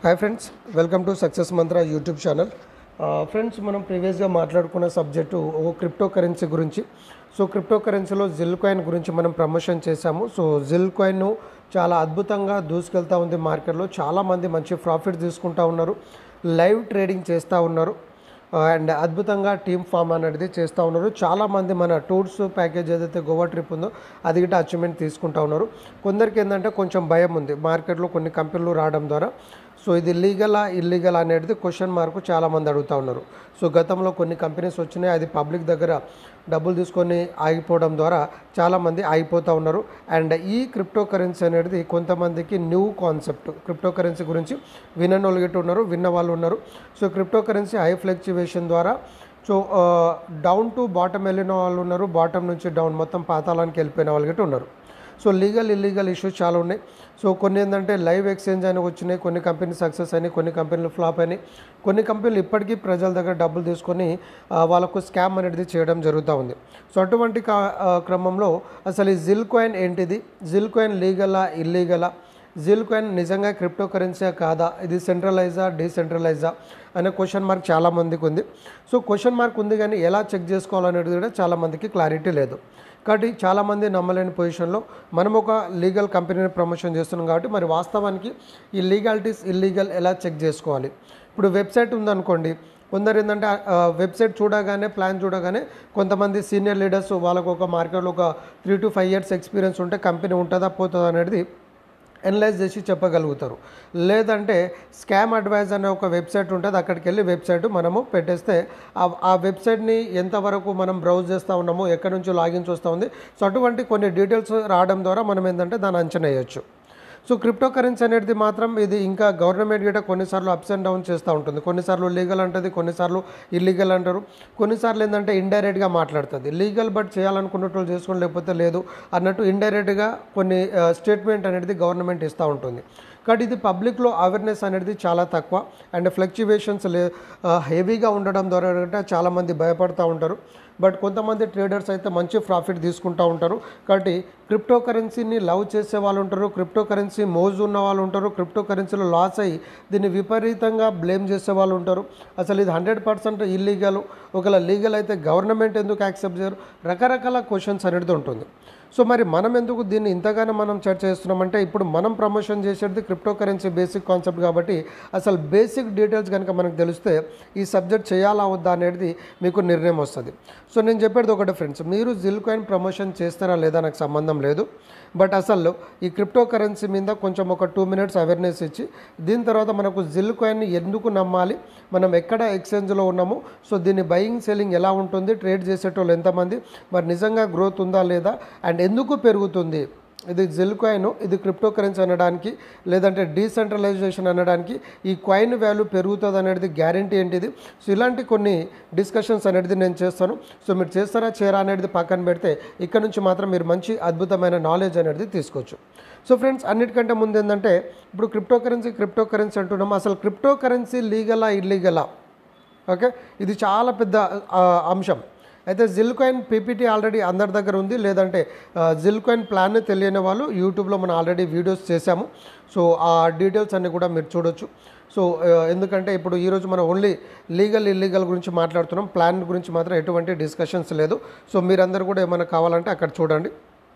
hi friends welcome to success mantra YouTube channel friends మనం ప్రీవియస్గా మాట్లాడుకున్న సబ్జెక్టు ఓ క్రిప్టో కరెన్సీ గురించి సో క్రిప్టో కరెన్సీలో జిల్ కాయిన్ గురించి మనం ప్రమోషన్ చేశాము సో జిల్ కాయిన్ చాలా అద్భుతంగా దూసుకెళ్తూ ఉంది మార్కెట్లో చాలామంది మంచి ప్రాఫిట్ తీసుకుంటా ఉన్నారు లైవ్ ట్రేడింగ్ చేస్తూ ఉన్నారు అండ్ అద్భుతంగా టీమ్ ఫామ్ అనేది చేస్తూ ఉన్నారు చాలామంది మన టూర్స్ ప్యాకేజ్ ఏదైతే గోవా ట్రిప్ ఉందో అది గిట్ట అచీవ్మెంట్ తీసుకుంటా ఉన్నారు కొందరికి ఏంటంటే కొంచెం భయం ఉంది మార్కెట్లో కొన్ని కంపెనీలు రావడం ద్వారా సో ఇది లీగలా ఇల్లీగల్ అనేది క్వశ్చన్ మార్క్ చాలామంది అడుగుతూ ఉన్నారు సో గతంలో కొన్ని కంపెనీస్ వచ్చినాయి అది పబ్లిక్ దగ్గర డబ్బులు తీసుకొని ఆగిపోవడం ద్వారా చాలామంది ఆగిపోతూ ఉన్నారు అండ్ ఈ క్రిప్టో కరెన్సీ అనేది కొంతమందికి న్యూ కాన్సెప్ట్ క్రిప్టో కరెన్సీ గురించి వినని వాళ్ళు గిట్ట ఉన్నారు విన్న వాళ్ళు ఉన్నారు so crypto currency high fluctuation ద్వారా సో డౌన్ టు బాటమ్ వెళ్ళిన వాళ్ళు ఉన్నారు బాటమ్ నుంచి డౌన్ మొత్తం పాతాళానికి వెళ్ళిపోయిన వాళ్ళు గిట్ట ఉన్నారు సో లీగల్ ఇల్లీగల్ ఇష్యూస్ చాలా ఉన్నాయి సో కొన్ని ఏంటంటే లైవ్ ఎక్స్చేంజ్ అని వచ్చినాయి కొన్ని కంపెనీ సక్సెస్ అయినాయి కొన్ని కంపెనీలు ఫ్లాప్ అయినాయి కొన్ని కంపెనీలు ఇప్పటికీ ప్రజల దగ్గర డబ్బులు తీసుకొని ఆ, వాళ్ళకు స్కామ్ అనేది చేయడం జరుగుతూ ఉంది సో అటువంటి కా- ఆ, క్రమంలో అసలు ఈ జిల్ కాయిన్ ఏంటిది జిల్ కాయిన్ లీగలా ఇల్లీగలా జిల్ కాయిన్ నిజంగా క్రిప్టో కరెన్సీ కాదా ఇది సెంట్రలైజా డీసెంట్రలైజా అనే క్వశ్చన్ మార్క్ చాలామందికి ఉంది సో క్వశ్చన్ మార్క్ ఉంది కానీ ఎలా చెక్ చేసుకోవాలనేది కూడా చాలామందికి క్లారిటీ లేదు కాబట్టి చాలామంది నమ్మలేని పొజిషన్లో మనం ఒక లీగల్ కంపెనీని ప్రమోషన్ చేస్తున్నాం కాబట్టి మరి వాస్తవానికి ఈ లీగాలిటీస్ ఇల్లీగల్ ఎలా చెక్ చేసుకోవాలి ఇప్పుడు వెబ్సైట్ ఉందనుకోండి కొందరు ఏంటంటే ఆ, వెబ్సైట్ చూడగానే ప్లాన్ చూడగానే కొంతమంది సీనియర్ లీడర్స్ వాళ్ళకు ఒక మార్కెట్లో ఒక three to five years experience ఉంటే కంపెనీ ఉంటుందా పోతుందా అనేది అనలైజ్ చేసి చెప్పగలుగుతారు లేదంటే స్కామ్ అడ్వైజ్ అనే ఒక వెబ్సైట్ ఉంటుంది అక్కడికి వెళ్ళి వెబ్సైట్ మనము పెట్టేస్తే ఆ- ఆ వెబ్సైట్ని ఎంతవరకు మనం బ్రౌజ్ చేస్తూ ఉన్నామో ఎక్కడి నుంచి లాగిన్స్ వస్తూ ఉంది సో అటువంటి కొన్ని డీటెయిల్స్ రావడం ద్వారా మనం ఏంటంటే దాన్ని అంచనా వేయచ్చు సో క్రిప్టో కరెన్సీ అనేది మాత్రం ఇది ఇంకా గవర్నమెంట్ గిట్ట కొన్నిసార్లు అప్స్ అండ్ డౌన్ చేస్తూ ఉంటుంది కొన్నిసార్లు లీగల్ అంటుంది కొన్నిసార్లు ఇల్లీగల్ అంటారు కొన్నిసార్లు ఏంటంటే ఇండైరెక్ట్గా మాట్లాడుతుంది లీగల్ బట్ చేయాలనుకున్నట్లు చేసుకుని లేకపోతే లేదు అన్నట్టు ఇండైరెక్ట్గా కొన్ని స్టేట్మెంట్ అనేది గవర్నమెంట్ ఇస్తూ ఉంటుంది కాబట్టి ఇది పబ్లిక్లో అవేర్నెస్ అనేది చాలా తక్కువ అండ్ ఫ్లక్చువేషన్స్ లే హెవీగా ఉండడం ద్వారా ఏంటంటే చాలామంది భయపడుతూ ఉంటారు బట్ కొంతమంది ట్రేడర్స్ అయితే మంచి ప్రాఫిట్ తీసుకుంటూ ఉంటారు కాబట్టి క్రిప్టో కరెన్సీని లవ్ చేసే వాళ్ళు ఉంటారు క్రిప్టో కరెన్సీ మోజు ఉన్న వాళ్ళు ఉంటారు క్రిప్టో కరెన్సీలో లాస్ అయ్యి దీన్ని విపరీతంగా బ్లేమ్ చేసే వాళ్ళు ఉంటారు అసలు ఇది హండ్రెడ్ పర్సెంట్ ఇల్లీగల్ ఒకవేళ లీగల్ అయితే గవర్నమెంట్ ఎందుకు యాక్సెప్ట్ చేయరు రకరకాల క్వశ్చన్స్ అనేది ఉంటుంది సో మరి మనం ఎందుకు దీన్ని ఇంతగానో మనం చర్చ చేస్తున్నామంటే ఇప్పుడు మనం ప్రమోషన్ చేసేది క్రిప్టో కరెన్సీ బేసిక్ కాన్సెప్ట్ కాబట్టి అసలు బేసిక్ డీటెయిల్స్ కనుక మనకు తెలిస్తే ఈ సబ్జెక్ట్ చేయాలా వద్దా అనేది మీకు నిర్ణయం వస్తుంది సో నేను చెప్పేది ఒకటి ఫ్రెండ్స్ మీరు జిల్ కాయిన్ ప్రమోషన్ చేస్తారా లేదా నాకు సంబంధం లేదు బట్ అసలు ఈ క్రిప్టో కరెన్సీ మీద కొంచెం ఒక టూ మినిట్స్ అవేర్నెస్ ఇచ్చి దీని తర్వాత మనకు జిల్ కాయిన్ని ఎందుకు నమ్మాలి మనం ఎక్కడ ఎక్స్చేంజ్లో ఉన్నాము సో దీన్ని బయింగ్ సెల్లింగ్ ఎలా ఉంటుంది ట్రేడ్ చేసేటోళ్ళు ఎంతమంది మరి నిజంగా గ్రోత్ ఉందా లేదా అండ్ ఎందుకు పెరుగుతుంది ఇది జిల్ కాయిన్ ఇది క్రిప్టో కరెన్సీ అనడానికి లేదంటే డీసెంట్రలైజేషన్ అనడానికి ఈ కాయిన్ వాల్యూ పెరుగుతుంది అనేది గ్యారంటీ ఏంటిది సో ఇలాంటి కొన్ని డిస్కషన్స్ అనేది నేను చేస్తాను సో మీరు చేస్తారా చేయరా అనేది పక్కన పెడితే ఇక్కడ నుంచి మాత్రం మీరు మంచి అద్భుతమైన నాలెడ్జ్ అనేది తీసుకోవచ్చు సో ఫ్రెండ్స్ అన్నిటికంటే ముందు ఏంటంటే ఇప్పుడు క్రిప్టో కరెన్సీ క్రిప్టో కరెన్సీ అంటున్నాము అసలు క్రిప్టో కరెన్సీ లీగలా ఇల్లీగలా ఓకే ఇది చాలా పెద్ద ఆ, అంశం అయితే జిల్ కాయిన్ పీపీటీ ఆల్రెడీ అందరి దగ్గర ఉంది లేదంటే ఆ, జిల్ కాయిన్ ప్లాన్ తెలియని వాళ్ళు యూట్యూబ్లో మనం ఆల్రెడీ వీడియోస్ చేశాము సో ఆ డీటెయిల్స్ అన్నీ కూడా మీరు చూడొచ్చు సో ఆ, ఎందుకంటే ఇప్పుడు ఈరోజు మనం ఓన్లీ లీగల్ ఇల్లీగల్ గురించి మాట్లాడుతున్నాం ప్లాన్ గురించి మాత్రం ఎటువంటి డిస్కషన్స్ లేదు సో మీరందరూ కూడా ఏమైనా కావాలంటే అక్కడ చూడండి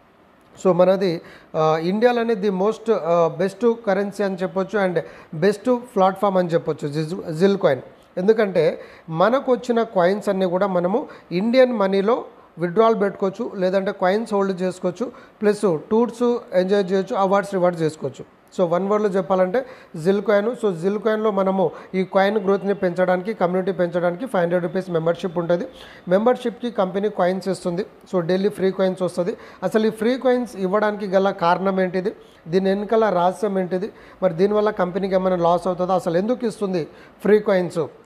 సో మనది ఆ, ఇండియాలోనే ది మోస్ట్ బెస్ట్ కరెన్సీ అని చెప్పొచ్చు అండ్ బెస్ట్ ప్లాట్ఫామ్ అని చెప్పొచ్చు జిజ్ జిల్ కాయిన్ ఎందుకంటే మనకు వచ్చిన కాయిన్స్ అన్నీ కూడా మనము ఇండియన్ మనీలో విత్డ్రాల్ పెట్టుకోవచ్చు లేదంటే కాయిన్స్ హోల్డ్ చేసుకోవచ్చు ప్లస్ టూర్స్ ఎంజాయ్ చేయొచ్చు అవార్డ్స్ రివార్డ్స్ చేసుకోవచ్చు సో వన్ వర్డ్లో చెప్పాలంటే జిల్ కాయిన్ సో జిల్ కాయిన్లో మనము ఈ కాయిన్ గ్రోత్ని పెంచడానికి కమ్యూనిటీ పెంచడానికి ఫైవ్ హండ్రెడ్ రూపీస్ మెంబర్షిప్ ఉంటుంది మెంబర్షిప్కి కంపెనీ కాయిన్స్ ఇస్తుంది సో డైలీ ఫ్రీ కాయిన్స్ వస్తుంది అసలు ఈ ఫ్రీ కాయిన్స్ ఇవ్వడానికి గల కారణం ఏంటిది దీని వెనకాల రహస్యం ఏంటిది మరి దీనివల్ల కంపెనీకి ఏమైనా లాస్ అవుతుందా అసలు ఎందుకు ఇస్తుంది free coins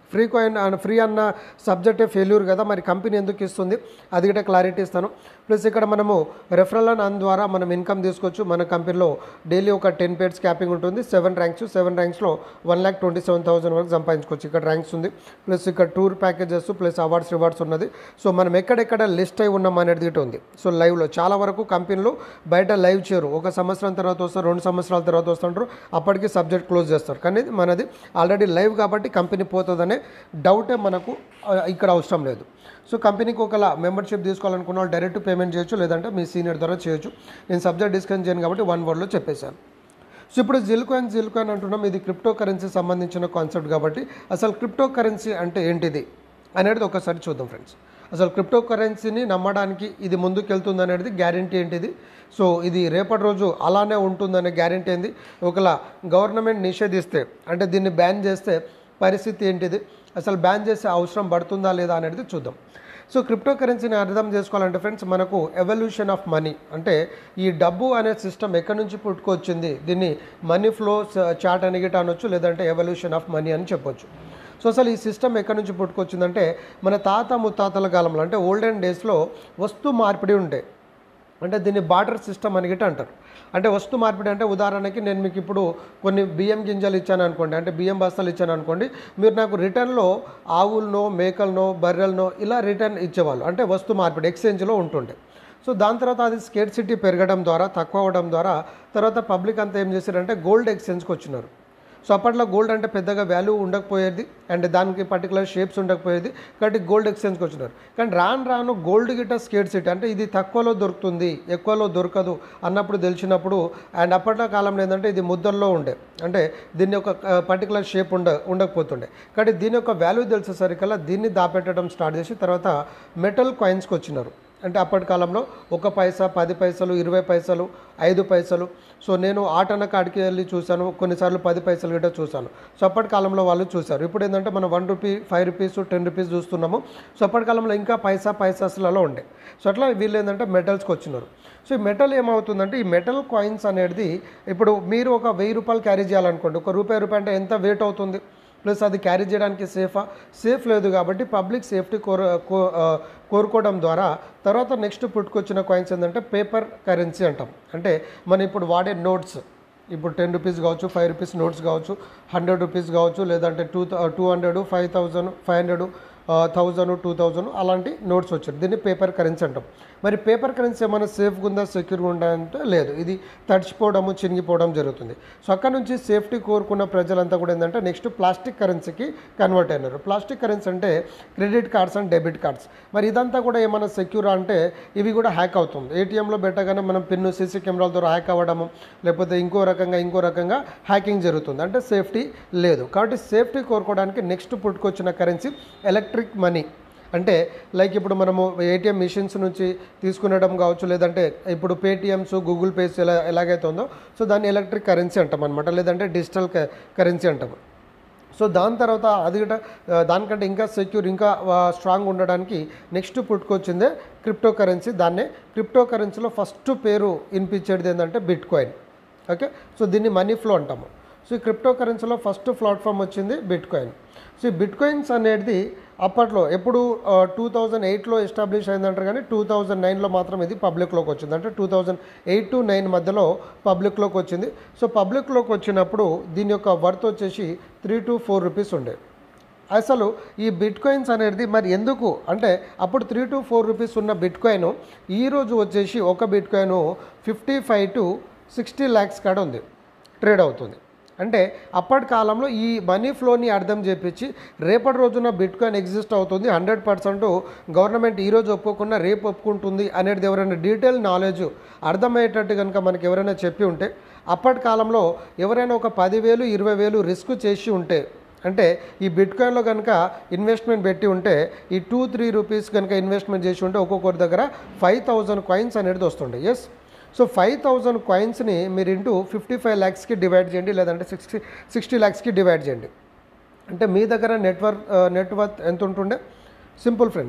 free coin free అన్న సబ్జెక్టే ఫెయిల్యూర్ కదా మరి కంపెనీ ఎందుకు ఇస్తుంది అది కూడా క్లారిటీ ఇస్తాను ప్లస్ ఇక్కడ మనము రెఫరల్ అన్ ద్వారా మనం ఇన్కమ్ తీసుకోవచ్చు మన కంపెనీలో డైలీ ఒక టెన్ పేడ్స్ క్యాపింగ్ ఉంటుంది సెవెన్ ర్యాంక్స్ సెవెన్ ర్యాంక్స్లో one lakh twenty seven thousand వరకు సంపాదించుకోవచ్చు ఇక్కడ ర్యాంక్స్ ఉంది ప్లస్ ఇక్కడ tour packages plus awards rewards ఉన్నది సో మనం ఎక్కడెక్కడ లిస్ట్ అయి ఉన్నాం అనేది ఇటు ఉంది సో లైవ్లో చాలా వరకు కంపెనీలు బయట లైవ్ చేయరు ఒక సంవత్సరం తర్వాత వస్తారు రెండు సంవత్సరాల తర్వాత వస్తుంటారు అప్పటికి సబ్జెక్ట్ క్లోజ్ చేస్తారు కానీ ఇది మనది ఆల్రెడీ లైవ్ కాబట్టి కంపెనీ పోతుందనే డౌటే మనకు ఆ, ఇక్కడ అవసరం లేదు సో కంపెనీకి ఒకలా మెంబర్షిప్ తీసుకోవాలనుకున్న వాళ్ళు డైరెక్ట్ పేమెంట్ చేయొచ్చు లేదంటే మీ సీనియర్ ద్వారా చేయొచ్చు నేను సబ్జెక్ట్ డిస్కస్ చేయను కాబట్టి వన్ వర్డ్లో చెప్పేశాను సో ఇప్పుడు జిల్ కాయిన్ జిల్ కాయిన్ అంటున్నాం ఇది క్రిప్టో కరెన్సీ సంబంధించిన కాన్సెప్ట్ కాబట్టి అసలు క్రిప్టో కరెన్సీ అంటే ఏంటిది అనేది ఒకసారి చూద్దాం ఫ్రెండ్స్ అసలు క్రిప్టో కరెన్సీని నమ్మడానికి ఇది ముందుకెళ్తుంది అనేది గ్యారంటీ ఏంటిది సో ఇది రేపటి రోజు అలానే ఉంటుందనే గ్యారంటీ ఏంది ఒకలా గవర్నమెంట్ నిషేధిస్తే అంటే దీన్ని బ్యాన్ చేస్తే పరిస్థితి ఏంటిది అసలు బ్యాన్ చేసే అవసరం పడుతుందా లేదా అనేది చూద్దాం సో క్రిప్టో కరెన్సీని అర్థం చేసుకోవాలంటే ఫ్రెండ్స్ మనకు ఎవల్యూషన్ ఆఫ్ మనీ అంటే ఈ డబ్బు అనే సిస్టమ్ ఎక్కడి నుంచి పుట్టుకొచ్చింది దీన్ని మనీ ఫ్లో చాట్ అని గిట్ట అనొచ్చు లేదంటే ఎవల్యూషన్ ఆఫ్ మనీ అని చెప్పొచ్చు సో అసలు ఈ సిస్టమ్ ఎక్కడి నుంచి పుట్టుకొచ్చిందంటే మన తాత ముత్తాతల కాలంలో అంటే ఓల్డెన్ డేస్లో వస్తు మార్పిడి ఉండే అంటే దీన్ని బార్టర్ సిస్టమ్ అని గిట్ట అంటారు అంటే వస్తు మార్పిడి అంటే ఉదాహరణకి నేను మీకు ఇప్పుడు కొన్ని బియ్యం గింజలు ఇచ్చాను అనుకోండి అంటే బియ్యం బస్తాలు ఇచ్చాను అనుకోండి మీరు నాకు రిటర్న్లో ఆవులనో మేకలనో బర్రెలనో ఇలా రిటర్న్ ఇచ్చేవాళ్ళు అంటే వస్తు మార్పిడి ఎక్స్చేంజ్లో ఉంటుండే సో దాని తర్వాత అది స్కేట్ సిటీ పెరగడం ద్వారా తక్కువ అవ్వడం ద్వారా తర్వాత పబ్లిక్ అంతా ఏం చేశారంటే గోల్డ్ ఎక్స్చేంజ్కి వచ్చినారు సో అప్పట్లో గోల్డ్ అంటే పెద్దగా వాల్యూ ఉండకపోయేది అండ్ దానికి పర్టికులర్ షేప్స్ ఉండకపోయేది కాబట్టి గోల్డ్ ఎక్స్చేంజ్కి వచ్చినారు కానీ రాను రాను గోల్డ్ గిట్ట స్కేట్ సిటీ అంటే ఇది తక్కువలో దొరుకుతుంది ఎక్కువలో దొరకదు అన్నప్పుడు తెలిసినప్పుడు అండ్ అప్పట్లో కాలంలో ఏంటంటే ఇది ముద్దల్లో ఉండే అంటే దీన్ని ఒక పర్టికులర్ షేప్ ఉండ ఉండకపోతుండే కాబట్టి దీని యొక్క వాల్యూ తెలిసేసరికల్లా దీన్ని దాపెట్టడం స్టార్ట్ చేసి తర్వాత మెటల్ కాయిన్స్కి వచ్చినారు అంటే అప్పటి కాలంలో ఒక పైసా పది పైసలు ఇరవై పైసలు ఐదు పైసలు సో నేను ఆటన కాడికి వెళ్ళి చూశాను కొన్నిసార్లు పది పైసలు గిట్ట చూశాను సో అప్పటి కాలంలో వాళ్ళు చూశారు ఇప్పుడు ఏంటంటే మనం one rupee five rupees ten rupees చూస్తున్నాము సో అప్పటి కాలంలో ఇంకా పైసా పైసాస్లలో ఉండే సో అట్లా వీళ్ళు ఏంటంటే మెటల్స్కి వచ్చినారు సో ఈ మెటల్ ఏమవుతుందంటే ఈ మెటల్ కాయిన్స్ అనేది ఇప్పుడు మీరు ఒక వెయ్యి రూపాయలు క్యారీ చేయాలనుకోండి ఒక రూపాయి రూపాయి అంటే ఎంత వెయిట్ అవుతుంది ప్లస్ అది క్యారీ చేయడానికి సేఫా సేఫ్ లేదు కాబట్టి పబ్లిక్ సేఫ్టీ కోర కో- ఆ, కోరుకోవడం ద్వారా తర్వాత నెక్స్ట్ పుట్టుకొచ్చిన కాయిన్స్ ఏంటంటే పేపర్ కరెన్సీ అంటాం అంటే మనం ఇప్పుడు వాడే నోట్స్ ఇప్పుడు టెన్ రూపీస్ కావచ్చు ఫైవ్ రూపీస్ నోట్స్ కావచ్చు హండ్రెడ్ రూపీస్ కావచ్చు లేదంటే two two hundred five thousand five hundred thousand two thousand అలాంటి నోట్స్ వచ్చాయి దీన్ని పేపర్ కరెన్సీ అంటాం మరి పేపర్ కరెన్సీ ఏమైనా సేఫ్గా ఉందా సెక్యూర్గా ఉందా అంటే లేదు ఇది తడిచిపోవడము చినిగిపోవడం జరుగుతుంది సో అక్కడ నుంచి సేఫ్టీ కోరుకున్న ప్రజలంతా కూడా ఏంటంటే నెక్స్ట్ ప్లాస్టిక్ కరెన్సీకి కన్వర్ట్ అయినారు ప్లాస్టిక్ కరెన్సీ అంటే credit cards and debit cards మరి ఇదంతా కూడా ఏమైనా సెక్యూర్ అంటే ఇవి కూడా హ్యాక్ అవుతుంది ఏటీఎంలో పెట్టగానే మనం పిన్ను సీసీ కెమెరాల ద్వారా హ్యాక్ అవ్వడము లేకపోతే ఇంకో రకంగా ఇంకో రకంగా హ్యాకింగ్ జరుగుతుంది అంటే సేఫ్టీ లేదు కాబట్టి సేఫ్టీ కోరుకోవడానికి నెక్స్ట్ పుట్టుకొచ్చిన కరెన్సీ ఎలక్ట్రిక్ మనీ అంటే లైక్ ఇప్పుడు మనము ఏటీఎం మిషన్స్ నుంచి తీసుకునడం కావచ్చు లేదంటే ఇప్పుడు పేటిఎమ్స్ గూగుల్ పేస్ ఎలా ఎలాగైతే ఉందో సో దాన్ని ఎలక్ట్రిక్ కరెన్సీ అంటాం అనమాట లేదంటే డిజిటల్ కరెన్సీ అంటాము సో దాని తర్వాత అది కూడా ఆ, దానికంటే ఇంకా సెక్యూర్ ఇంకా స్ట్రాంగ్ ఉండడానికి నెక్స్ట్ పుట్టుకొచ్చిందే క్రిప్టో కరెన్సీ దాన్నే క్రిప్టో కరెన్సీలో ఫస్ట్ పేరు వినిపించేది ఏంటంటే బిట్ కాయిన్ ఓకే సో దీన్ని మనీ ఫ్లో అంటాము సో ఈ క్రిప్టో కరెన్సీలో ఫస్ట్ ప్లాట్ఫామ్ వచ్చింది బిట్ కాయిన్ సో ఈ బిట్ కాయిన్స్ అనేది అప్పట్లో ఎప్పుడు టూ థౌజండ్ ఎయిట్లో ఎస్టాబ్లిష్ అయిందంటారు కానీ టూ థౌజండ్ నైన్లో మాత్రం ఇది పబ్లిక్లోకి వచ్చింది అంటే two thousand eight to nine మధ్యలో పబ్లిక్లోకి వచ్చింది సో పబ్లిక్లోకి వచ్చినప్పుడు దీని యొక్క వర్త్ వచ్చేసి త్రీ టు ఫోర్ రూపీస్ ఉండే అసలు ఈ బిట్ కాయిన్స్ అనేది మరి ఎందుకు అంటే అప్పుడు త్రీ టు ఫోర్ రూపీస్ ఉన్న బిట్ కాయిన్ ఈరోజు వచ్చేసి ఒక bitcoin fifty five to sixty lakhs కాడ ఉంది ట్రేడ్ అవుతుంది అంటే అప్పటి కాలంలో ఈ మనీ ఫ్లోని అర్థం చేపించి రేపటి రోజున బిట్ కాయిన్ ఎగ్జిస్ట్ అవుతుంది హండ్రెడ్ పర్సెంట్ గవర్నమెంట్ ఈరోజు ఒప్పుకున్నా రేపు ఒప్పుకుంటుంది అనేది ఎవరైనా డీటెయిల్ నాలెడ్జ్ అర్థమయ్యేటట్టు కనుక మనకి ఎవరైనా చెప్పి ఉంటే అప్పటి కాలంలో ఎవరైనా ఒక పదివేలు ఇరవై వేలు రిస్క్ చేసి ఉంటే అంటే ఈ బిట్ కాయిన్లో కనుక ఇన్వెస్ట్మెంట్ పెట్టి ఉంటే ఈ టూ త్రీ రూపీస్ కనుక ఇన్వెస్ట్మెంట్ చేసి ఉంటే ఒక్కొక్కరి దగ్గర ఫైవ్ థౌజండ్ కాయిన్స్ అనేది వస్తుండే ఎస్ సో ఫైవ్ థౌజండ్ కాయిన్స్ని మీరు ఇంటూ ఫిఫ్టీ ఫైవ్ ల్యాక్స్కి డివైడ్ చేయండి లేదంటే సిక్స్టీ సిక్స్టీ ల్యాక్స్కి డివైడ్ చేయండి అంటే మీ దగ్గర నెట్వర్క్ నెట్వర్క్ ఎంత ఉంటుండే సింపుల్ ఫ్రెండ్స్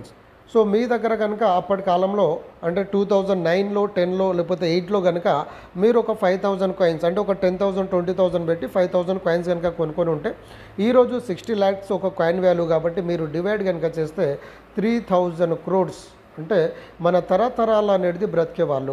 సో మీ దగ్గర కనుక అప్పటి కాలంలో అంటే టూ థౌజండ్ నైన్లో టెన్లో లేకపోతే ఎయిట్లో కనుక మీరు ఒక ఫైవ్ థౌజండ్ కాయిన్స్ అంటే ఒక టెన్ థౌసండ్ ట్వంటీ థౌసండ్ పెట్టి ఫైవ్ థౌసండ్ కాయిన్స్ కనుక కొనుక్కొని ఉంటే ఈరోజు సిక్స్టీ ల్యాక్స్ ఒక కాయిన్ వాల్యూ కాబట్టి మీరు డివైడ్ కనుక చేస్తే త్రీ థౌజండ్ క్రోడ్స్ అంటే మన తరతరాల అనేది బ్రతికే వాళ్ళు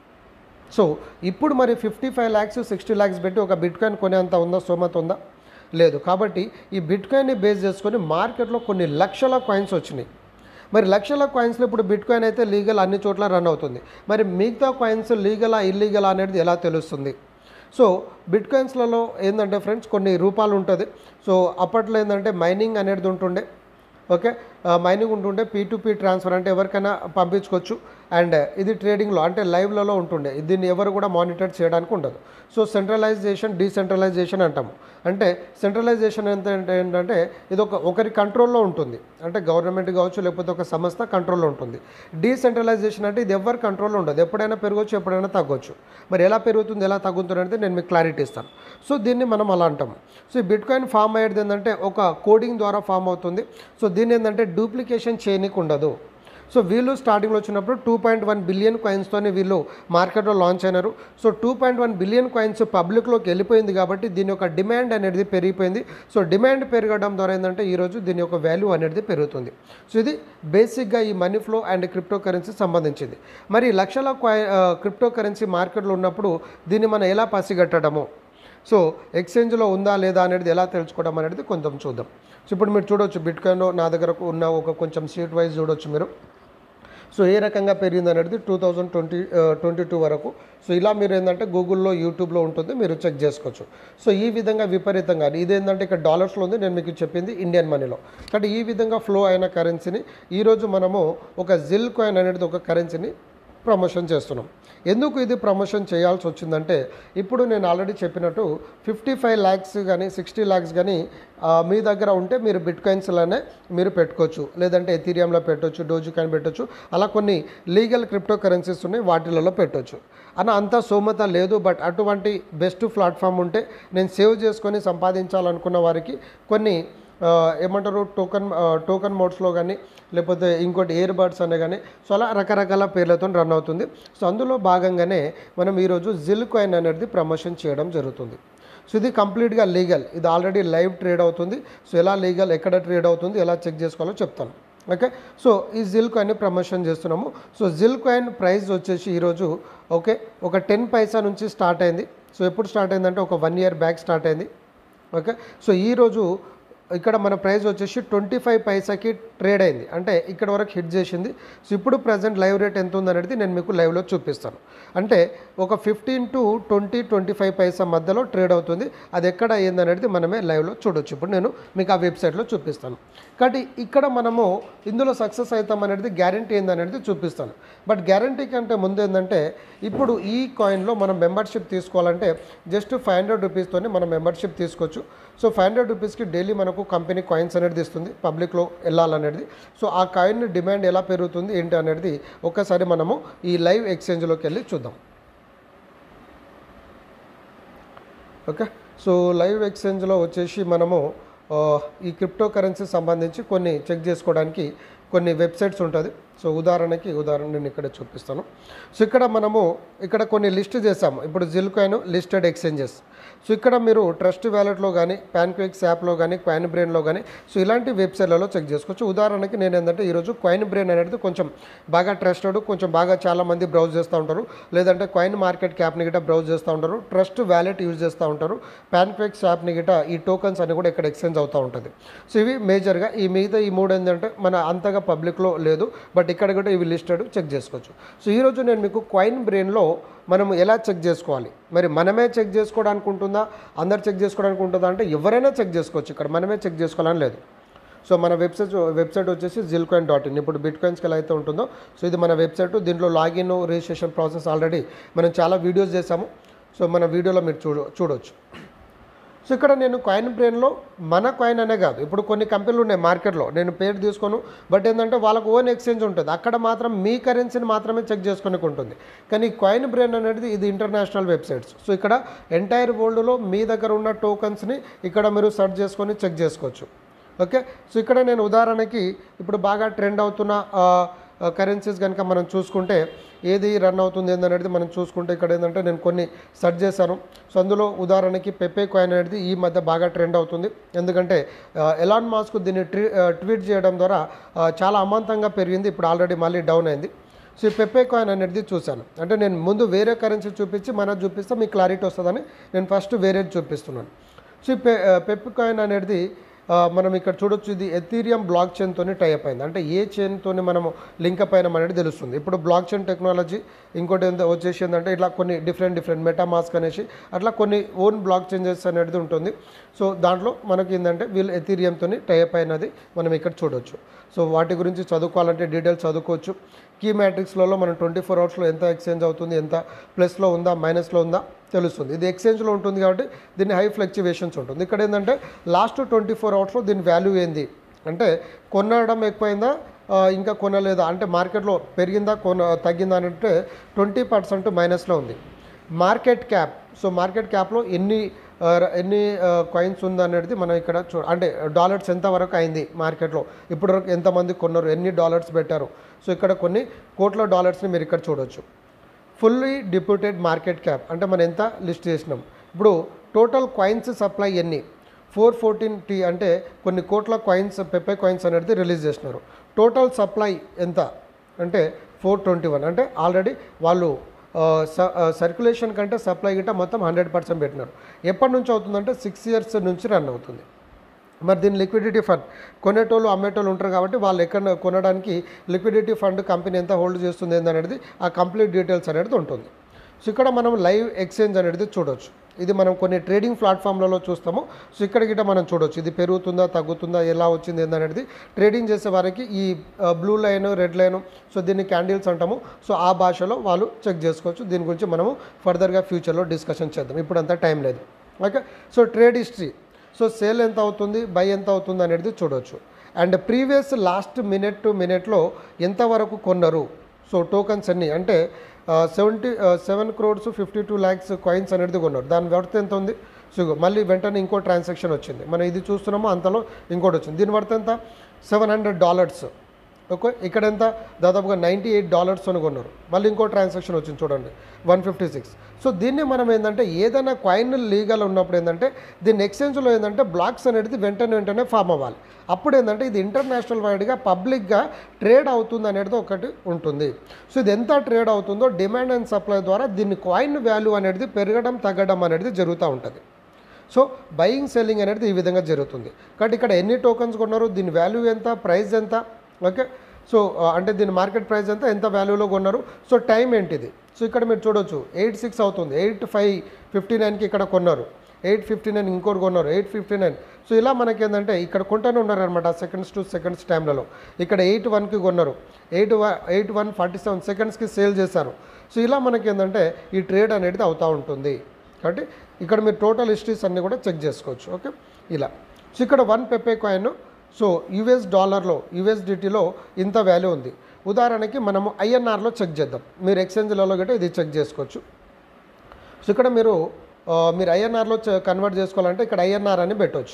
సో ఇప్పుడు మరి fifty five lakhs sixty lakhs పెట్టి ఒక బిట్ కాయిన్ కొనేంత ఉందా స్తోమత ఉందా లేదు కాబట్టి ఈ బిట్ కాయిన్ని బేస్ చేసుకొని మార్కెట్లో కొన్ని లక్షల కాయిన్స్ వచ్చినాయి మరి లక్షల కాయిన్స్లో ఇప్పుడు బిట్ కాయిన్ అయితే లీగల్ అన్ని చోట్ల రన్ అవుతుంది మరి మిగతా కాయిన్స్ లీగలా ఇల్లీగలా అనేది ఎలా తెలుస్తుంది సో బిట్ కాయిన్స్లలో ఏంటంటే ఫ్రెండ్స్ కొన్ని రూపాలు ఉంటుంది సో అప్పట్లో ఏంటంటే మైనింగ్ అనేది ఉంటుండే ఓకే మైనింగ్ ఉంటుండే పీ టు పీ ట్రాన్స్ఫర్ అంటే ఎవరికైనా పంపించుకోవచ్చు అండ్ ఇది ట్రేడింగ్లో అంటే లైవ్లలో ఉంటుండే దీన్ని ఎవరు కూడా మానిటర్ చేయడానికి ఉండదు సో సెంట్రలైజేషన్ డీసెంట్రలైజేషన్ అంటాము అంటే సెంట్రలైజేషన్ ఎంత అంటే ఏంటంటే ఇది ఒక ఒకరి కంట్రోల్లో ఉంటుంది అంటే గవర్నమెంట్ కావచ్చు లేకపోతే ఒక సంస్థ కంట్రోల్లో ఉంటుంది డీసెంట్రలైజేషన్ అంటే ఇది ఎవరి కంట్రోల్లో ఉండదు ఎప్పుడైనా పెరగవచ్చు ఎప్పుడైనా తగ్గొచ్చు మరి ఎలా పెరుగుతుంది ఎలా తగ్గుతుంది అనేది నేను మీకు క్లారిటీ ఇస్తాను సో దీన్ని మనం అలా అంటాము సో ఈ బిట్ కాయిన్ ఫామ్ అయ్యేది ఏంటంటే ఒక కోడింగ్ ద్వారా ఫామ్ అవుతుంది సో దీన్ని ఏంటంటే డూప్లికేషన్ చేయనీకి ఉండదు సో వీళ్ళు స్టార్టింగ్లో వచ్చినప్పుడు టూ పాయింట్ వన్ బిలియన్ కాయిన్స్తోనే వీళ్ళు మార్కెట్లో లాంచ్ అయినారు so two point one billion coins పబ్లిక్లోకి వెళ్ళిపోయింది కాబట్టి దీని యొక్క డిమాండ్ అనేది పెరిగిపోయింది సో డిమాండ్ పెరగడం ద్వారా ఏంటంటే ఈరోజు దీని యొక్క వాల్యూ అనేది పెరుగుతుంది సో ఇది బేసిక్గా ఈ money flow and crypto currency సంబంధించింది మరి లక్షల కాయి క్రిప్టో కరెన్సీ మార్కెట్లో ఉన్నప్పుడు దీన్ని మనం ఎలా పసిగట్టడము సో ఎక్స్చేంజ్లో ఉందా లేదా అనేది ఎలా తెలుసుకోవడం అనేది కొంచెం చూద్దాం సో ఇప్పుడు మీరు చూడొచ్చు బిట్ కాయిన్లో నా దగ్గర ఉన్న ఒక కొంచెం సీట్ వైజ్ చూడొచ్చు మీరు సో ఏ రకంగా పెరిగింది అనేది two thousand twenty twenty two వరకు సో ఇలా మీరు ఏంటంటే గూగుల్లో యూట్యూబ్లో ఉంటుంది మీరు చెక్ చేసుకోవచ్చు సో ఈ విధంగా విపరీతంగా ఇదేంటంటే ఇక్కడ డాలర్స్లో ఉంది నేను మీకు చెప్పింది ఇండియన్ మనీలో కాబట్టి ఈ విధంగా ఫ్లో అయిన కరెన్సీని ఈరోజు మనము ఒక జిల్ కాయిన్ అనేది ఒక కరెన్సీని ప్రమోషన్ చేస్తున్నాం ఎందుకు ఇది ప్రమోషన్ చేయాల్సి వచ్చిందంటే ఇప్పుడు నేను ఆల్రెడీ చెప్పినట్టు ఫిఫ్టీ ఫైవ్ ల్యాక్స్ కానీ సిక్స్టీ ల్యాక్స్ కానీ ఆ, మీ దగ్గర ఉంటే మీరు బిట్ కాయిన్స్లోనే మీరు పెట్టుకోవచ్చు లేదంటే ఎథీరియంలో పెట్టొచ్చు డోజు కాయిన్ పెట్టొచ్చు అలా కొన్ని లీగల్ క్రిప్టో కరెన్సీస్ ఉన్నాయి వాటిలలో పెట్టొచ్చు అన్న అంత సోమత లేదు బట్ అటువంటి బెస్ట్ ప్లాట్ఫామ్ ఉంటే నేను సేవ్ చేసుకొని సంపాదించాలనుకున్న వారికి కొన్ని ఆ, ఏమంటారు టోకన్ ఆ, టోకన్ మోడ్స్లో కానీ లేకపోతే ఇంకోటి ఇయర్ బడ్స్ అనే కానీ సో అలా రకరకాల పేర్లతో రన్ అవుతుంది సో అందులో భాగంగానే మనం ఈరోజు జిల్ కాయిన్ అనేది ప్రమోషన్ చేయడం జరుగుతుంది సో ఇది కంప్లీట్గా లీగల్ ఇది ఆల్రెడీ లైవ్ ట్రేడ్ అవుతుంది సో ఎలా లీగల్ ఎక్కడ ట్రేడ్ అవుతుంది ఎలా చెక్ చేసుకోవాలో చెప్తాను ఓకే సో ఈ జిల్ కాయిన్ ప్రమోషన్ చేస్తున్నాము సో జిల్ కాయిన్ ప్రైస్ వచ్చేసి ఈరోజు ఓకే ఒక టెన్ పైసా నుంచి స్టార్ట్ అయింది సో ఎప్పుడు స్టార్ట్ అయిందంటే ఒక వన్ ఇయర్ బ్యాక్ స్టార్ట్ అయింది ఓకే సో ఈరోజు ఇక్కడ మన ప్రైస్ వచ్చేసి ట్వంటీ ఫైవ్ పైసాకి ట్రేడ్ అయింది అంటే ఇక్కడ వరకు హిట్ చేసింది సో ఇప్పుడు ప్రజెంట్ లైవ్ రేట్ ఎంత ఉందనేది నేను మీకు లైవ్లో చూపిస్తాను అంటే ఒక fifteen to twenty twenty five paisa మధ్యలో ట్రేడ్ అవుతుంది అది ఎక్కడ అయ్యింది అనేది మనమే లైవ్లో చూడొచ్చు ఇప్పుడు నేను మీకు ఆ వెబ్సైట్లో చూపిస్తాను కాబట్టి ఇక్కడ మనము ఇందులో సక్సెస్ అవుతాం అనేది గ్యారంటీ ఏందనేది చూపిస్తాను బట్ గ్యారంటీ కంటే ముందు ఏంటంటే ఇప్పుడు ఈ కాయిన్లో మనం మెంబర్షిప్ తీసుకోవాలంటే జస్ట్ ఫైవ్ హండ్రెడ్ రూపీస్తోనే మనం మెంబర్షిప్ తీసుకోవచ్చు సో ఫైవ్ హండ్రెడ్ రూపీస్కి డైలీ మనకు కంపెనీ కాయిన్స్ అనేది ఇస్తుంది పబ్లిక్లో వెళ్ళాలనేది సో ఆ కాయిన్ డిమాండ్ ఎలా పెరుగుతుంది ఏంటి అనేది ఒక్కసారి మనము ఈ లైవ్ ఎక్స్చేంజ్లోకి వెళ్ళి చూద్దాం ఓకే సో లైవ్ ఎక్స్చేంజ్లో వచ్చేసి మనము ఆ, ఈ క్రిప్టో కరెన్సీ సంబంధించి కొన్ని చెక్ చేసుకోవడానికి కొన్ని వెబ్సైట్స్ ఉంటుంది సో ఉదాహరణకి ఉదాహరణ నేను ఇక్కడ చూపిస్తాను సో ఇక్కడ మనము ఇక్కడ కొన్ని లిస్ట్ చేసాము ఇప్పుడు జిల్ కాయిన్ లిస్టెడ్ ఎక్స్చేంజెస్ సో ఇక్కడ మీరు ట్రస్ట్ వ్యాలెట్లో కానీ ప్యాన్క్విక్స్ యాప్లో కానీ కాయిన్ బ్రెయిన్లో కానీ సో ఇలాంటి వెబ్సైట్లలో చెక్ చేసుకోవచ్చు ఉదాహరణకి నేను ఏంటంటే ఈరోజు కాయిన్ బ్రెయిన్ అనేది కొంచెం బాగా ట్రస్టెడ్ కొంచెం బాగా చాలా మంది బ్రౌజ్ చేస్తూ ఉంటారు లేదంటే కాయిన్ మార్కెట్ క్యాప్ని గిట్ట బ్రౌజ్ చేస్తూ ఉంటారు ట్రస్ట్ వ్యాలెట్ యూజ్ చేస్తూ ఉంటారు ప్యాన్క్విక్స్ యాప్ని గిట్ట ఈ టోకన్స్ అని కూడా ఇక్కడ ఎక్స్చేంజ్ అవుతూ ఉంటుంది సో ఇవి మేజర్గా ఈ మిగతా ఈ మూడు ఏంటంటే మన అంతగా పబ్లిక్లో లేదు బట్ ఇక్కడ కూడా ఇవి లిస్టెడ్ చెక్ చేసుకోవచ్చు సో ఈరోజు నేను మీకు కాయిన్ బ్రెయిన్లో మనం ఎలా చెక్ చేసుకోవాలి మరి మనమే చెక్ చేసుకోవడానికి ఉంటుందా అందరు చెక్ చేసుకోవడానికి ఉంటుందా అంటే ఎవరైనా చెక్ చేసుకోవచ్చు ఇక్కడ మనమే చెక్ చేసుకోవాలని లేదు సో మన వెబ్సైట్ వెబ్సైట్ వచ్చేసి జిల్ కాయిన్ డాట్ ఇన్ ఇప్పుడు బిట్ కాయిన్స్కి ఎలా అయితే ఉంటుందో సో ఇది మన వెబ్సైట్ దీంట్లో లాగిన్ రిజిస్ట్రేషన్ ప్రాసెస్ ఆల్రెడీ మనం చాలా వీడియోస్ చేసాము సో మన వీడియోలో మీరు చూడ చూడొచ్చు సో ఇక్కడ నేను కాయిన్ బ్రెయిన్లో మన కాయిన్ అనే కాదు ఇప్పుడు కొన్ని కంపెనీలు ఉన్నాయి మార్కెట్లో నేను పేరు తీసుకోను బట్ ఏంటంటే వాళ్ళకు ఓన్ ఎక్స్చేంజ్ ఉంటుంది అక్కడ మాత్రం మీ కరెన్సీని మాత్రమే చెక్ చేసుకునే ఉంటుంది కానీ ఈ కాయిన్ బ్రెయిన్ అనేది ఇది ఇంటర్నేషనల్ వెబ్సైట్స్ సో ఇక్కడ ఎంటైర్ వరల్డ్లో మీ దగ్గర ఉన్న టోకన్స్ని ఇక్కడ మీరు సెర్చ్ చేసుకొని చెక్ చేసుకోవచ్చు ఓకే సో ఇక్కడ నేను ఉదాహరణకి ఇప్పుడు బాగా ట్రెండ్ అవుతున్న కరెన్సీస్ కనుక మనం చూసుకుంటే ఏది రన్ అవుతుంది ఏందనేది మనం చూసుకుంటే ఇక్కడ ఏంటంటే నేను కొన్ని సెర్చ్ చేశాను సో అందులో ఉదాహరణకి పెప్పే కాయిన్ అనేది ఈ మధ్య బాగా ట్రెండ్ అవుతుంది ఎందుకంటే ఆ, ఎలాన్ మాస్క్ దీన్ని ట్వీ ఆ, ట్వీట్ చేయడం ద్వారా ఆ, చాలా అమాంతంగా పెరిగింది ఇప్పుడు ఆల్రెడీ మళ్ళీ డౌన్ అయింది సో ఈ పెప్పే కాయిన్ అనేది చూశాను అంటే నేను ముందు వేరే కరెన్సీ చూపించి మనది చూపిస్తే మీకు క్లారిటీ వస్తుందని నేను ఫస్ట్ వేరేది చూపిస్తున్నాను సో ఈ పె పెప్ కాయిన్ అనేది ఆ, మనం ఇక్కడ చూడొచ్చు ఇది ఎథీరియం బ్లాక్ చైన్తోని టైప్ అయింది అంటే ఏ చైన్తోని మనము లింక్ అప్ అయినాం అనేది తెలుస్తుంది ఇప్పుడు బ్లాక్ చైన్ టెక్నాలజీ ఇంకోటి ఏందో వచ్చేసి ఏంటంటే ఇట్లా కొన్ని డిఫరెంట్ డిఫరెంట్ మెటామాస్క్ అనేసి అట్లా కొన్ని ఓన్ బ్లాక్ చేంజెస్ అనేది ఉంటుంది సో దాంట్లో మనకి ఏంటంటే వీళ్ళు ఎథీరియంతో టైప్ అయినది మనం ఇక్కడ చూడొచ్చు సో వాటి గురించి చదువుకోవాలంటే డీటెయిల్స్ చదువుకోవచ్చు కీ మ్యాట్రిక్స్లలో మనం ట్వంటీ ఫోర్ అవర్స్లో ఎంత ఎక్స్చేంజ్ అవుతుంది ఎంత ప్లస్లో ఉందా మైనస్లో ఉందా తెలుస్తుంది ఇది ఎక్స్చేంజ్లో ఉంటుంది కాబట్టి దీన్ని హై ఫ్లక్చువేషన్స్ ఉంటుంది ఇక్కడ ఏంటంటే లాస్ట్ ట్వంటీ ఫోర్ అవర్స్లో దీని వాల్యూ ఏంది అంటే కొనడం ఎక్కువైందా ఆ, ఇంకా కొనలేదా అంటే మార్కెట్లో పెరిగిందా కొన తగ్గిందా అని అంటే ట్వంటీ పర్సెంట్ మైనస్లో ఉంది మార్కెట్ క్యాప్ సో మార్కెట్ క్యాప్లో ఎన్ని ఆ, ర- ఎన్ని కాయిన్స్ ఉందనేది మనం ఇక్కడ చూ అంటే డాలర్స్ ఎంత వరకు అయింది మార్కెట్లో ఇప్పుడు వరకు ఎంతమంది కొన్నారు ఎన్ని డాలర్స్ పెట్టారు సో ఇక్కడ కొన్ని కోట్ల డాలర్స్ని మీరు ఇక్కడ చూడొచ్చు ఫుల్లీ డిప్యూటెడ్ మార్కెట్ క్యాప్ అంటే మనం ఎంత లిస్ట్ చేసినాం ఇప్పుడు టోటల్ కాయిన్స్ సప్లై ఎన్ని ఫోర్ ఫోర్టీన్ టీ అంటే కొన్ని కోట్ల కాయిన్స్ పెప్పే కాయిన్స్ అనేది రిలీజ్ చేసినారు టోటల్ సప్లై ఎంత అంటే ఫోర్ ట్వంటీ వన్ అంటే ఆల్రెడీ వాళ్ళు సర్క్యులేషన్ కంటే సప్లై గిట్ట మొత్తం హండ్రెడ్ పర్సెంట్ పెట్టినారు ఎప్పటి నుంచి అవుతుందంటే సిక్స్ ఇయర్స్ నుంచి రన్ అవుతుంది మరి దీని లిక్విడిటీ ఫండ్ కొనేటోళ్ళు అమ్మేటోళ్ళు ఉంటారు కాబట్టి వాళ్ళు ఎక్కడ కొనడానికి లిక్విడిటీ ఫండ్ కంపెనీ ఎంత హోల్డ్ చేస్తుంది ఏందనేది ఆ కంప్లీట్ డీటెయిల్స్ అనేది ఉంటుంది సో ఇక్కడ మనం లైవ్ ఎక్స్చేంజ్ అనేది చూడొచ్చు ఇది మనం కొన్ని ట్రేడింగ్ ప్లాట్ఫామ్లలో చూస్తాము సో ఇక్కడ గిట్ట మనం చూడొచ్చు ఇది పెరుగుతుందా తగ్గుతుందా ఎలా వచ్చింది ఏందనేది ట్రేడింగ్ చేసే వారికి ఈ blue line red line so దీన్ని క్యాండిల్స్ అంటాము సో ఆ భాషలో వాళ్ళు చెక్ చేసుకోవచ్చు దీని గురించి మనము ఫర్దర్గా ఫ్యూచర్లో డిస్కషన్ చేద్దాం ఇప్పుడు అంతా టైం లేదు okay so trade history so sale ఎంత అవుతుంది బై ఎంత అవుతుంది అనేది చూడొచ్చు and previous last minute to మినిట్లో ఎంతవరకు కొన్నారు సో టోకన్స్ అన్ని అంటే seventy seven crores fifty two lakhs coins అనేది కొన్నారు దాని వర్త్ ఎంత ఉంది సో ఇగో మళ్ళీ వెంటనే ఇంకో ట్రాన్సాక్షన్ వచ్చింది మనం ఇది చూస్తున్నామో అంతలో ఇంకోటి వచ్చింది దీని వర్త్ ఎంత సెవెన్ హండ్రెడ్ డాలర్స్ ఓకే ఇక్కడ ఎంత దాదాపుగా నైంటీ ఎయిట్ డాలర్స్ అని కొన్నారు మళ్ళీ ఇంకో ట్రాన్సాక్షన్ వచ్చింది చూడండి వన్ ఫిఫ్టీ సిక్స్ సో దీన్ని మనం ఏంటంటే ఏదైనా కాయిన్ లీగల్ ఉన్నప్పుడు ఏంటంటే దీన్ని ఎక్స్చేంజ్లో ఏంటంటే బ్లాక్స్ అనేది వెంటనే వెంటనే ఫామ్ అవ్వాలి అప్పుడు ఏంటంటే ఇది ఇంటర్నేషనల్ వైడ్గా పబ్లిక్గా ట్రేడ్ అవుతుంది అనేది ఒకటి ఉంటుంది సో ఇది ఎంత ట్రేడ్ అవుతుందో డిమాండ్ అండ్ సప్లై ద్వారా దీన్ని కాయిన్ వాల్యూ అనేది పెరగడం తగ్గడం అనేది జరుగుతూ ఉంటుంది సో బయింగ్ సెల్లింగ్ అనేది ఈ విధంగా జరుగుతుంది కాబట్టి ఇక్కడ ఎన్ని టోకన్స్ కొన్నారు దీని వాల్యూ ఎంత ప్రైస్ ఎంత ఓకే సో ఆ, అంటే దీని మార్కెట్ ప్రైస్ ఎంత ఎంత వాల్యూలో కొన్నారు సో టైం ఏంటిది సో ఇక్కడ మీరు చూడొచ్చు ఎయిట్ సిక్స్ అవుతుంది ఎయిట్ ఫైవ్ ఫిఫ్టీ నైన్కి ఇక్కడ కొన్నారు ఎయిట్ ఫిఫ్టీ నైన్ ఇంకోటి కొన్నారు ఎయిట్ ఫిఫ్టీ నైన్ సో ఇలా మనకి ఏంటంటే ఇక్కడ కొంటూనే ఉన్నారనమాట సెకండ్స్ టు సెకండ్స్ టైంలలో ఇక్కడ ఎయిట్ వన్కి కొన్నారు eight one eight one forty seven సెకండ్స్కి సేల్ చేశారు సో ఇలా మనకి ఏంటంటే ఈ ట్రేడ్ అనేది అవుతూ ఉంటుంది కాబట్టి ఇక్కడ మీరు టోటల్ హిస్టరీస్ అన్నీ కూడా చెక్ చేసుకోవచ్చు ఓకే ఇలా సో ఇక్కడ one Pepe coin so US డాలర్లో యుఎస్డిటీలో ఇంత వాల్యూ ఉంది ఉదాహరణకి మనము ఐఎన్ఆర్లో చెక్ చేద్దాం మీరు ఎక్స్చేంజ్లలో గట్రా ఇది చెక్ చేసుకోవచ్చు సో ఇక్కడ మీరు ఆ, మీరు ఐఎన్ఆర్లో కన్వర్ట్ చేసుకోవాలంటే ఇక్కడ ఐఎన్ఆర్ అని పెట్టవచ్చు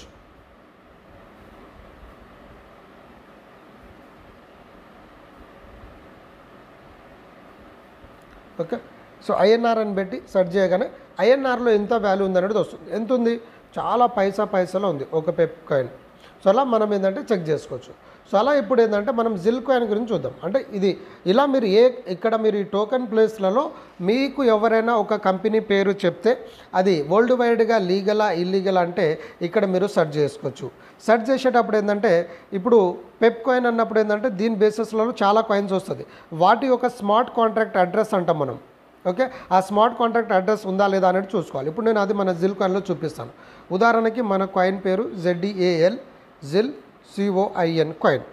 ఓకే సో ఐఎన్ఆర్ అని పెట్టి సెర్చ్ చేయగానే ఐఎన్ఆర్లో ఎంత వాల్యూ ఉంది అనేది వస్తుంది ఎంత ఉంది చాలా పైసా పైసలో ఉంది ఒక పెప్ కాయిన్ సో అలా మనం ఏంటంటే చెక్ చేసుకోవచ్చు సో అలా ఇప్పుడు ఏంటంటే మనం జిల్ కాయిన్ గురించి చూద్దాం అంటే ఇది ఇలా మీరు ఏ ఇక్కడ మీరు ఈ టోకెన్ ప్లేస్లలో మీకు ఎవరైనా ఒక కంపెనీ పేరు చెప్తే అది వరల్డ్ వైడ్గా లీగలా ఇల్లీగల్ అంటే ఇక్కడ మీరు సెర్చ్ చేసుకోవచ్చు సెర్చ్ చేసేటప్పుడు ఏంటంటే ఇప్పుడు పెప్ కాయిన్ అన్నప్పుడు ఏంటంటే దీని బేసిస్లలో చాలా కాయిన్స్ వస్తుంది వాటి యొక్క స్మార్ట్ కాంట్రాక్ట్ అడ్రస్ అంటాం మనం ఓకే ఆ స్మార్ట్ కాంట్రాక్ట్ అడ్రస్ ఉందా లేదా అనేది చూసుకోవాలి ఇప్పుడు నేను అది మన జిల్ కాయిన్లో చూపిస్తాను ఉదాహరణకి మన కాయిన్ పేరు జెడ్డిఏఎల్ జిల్ సిఓఐఎన్ కాయిన్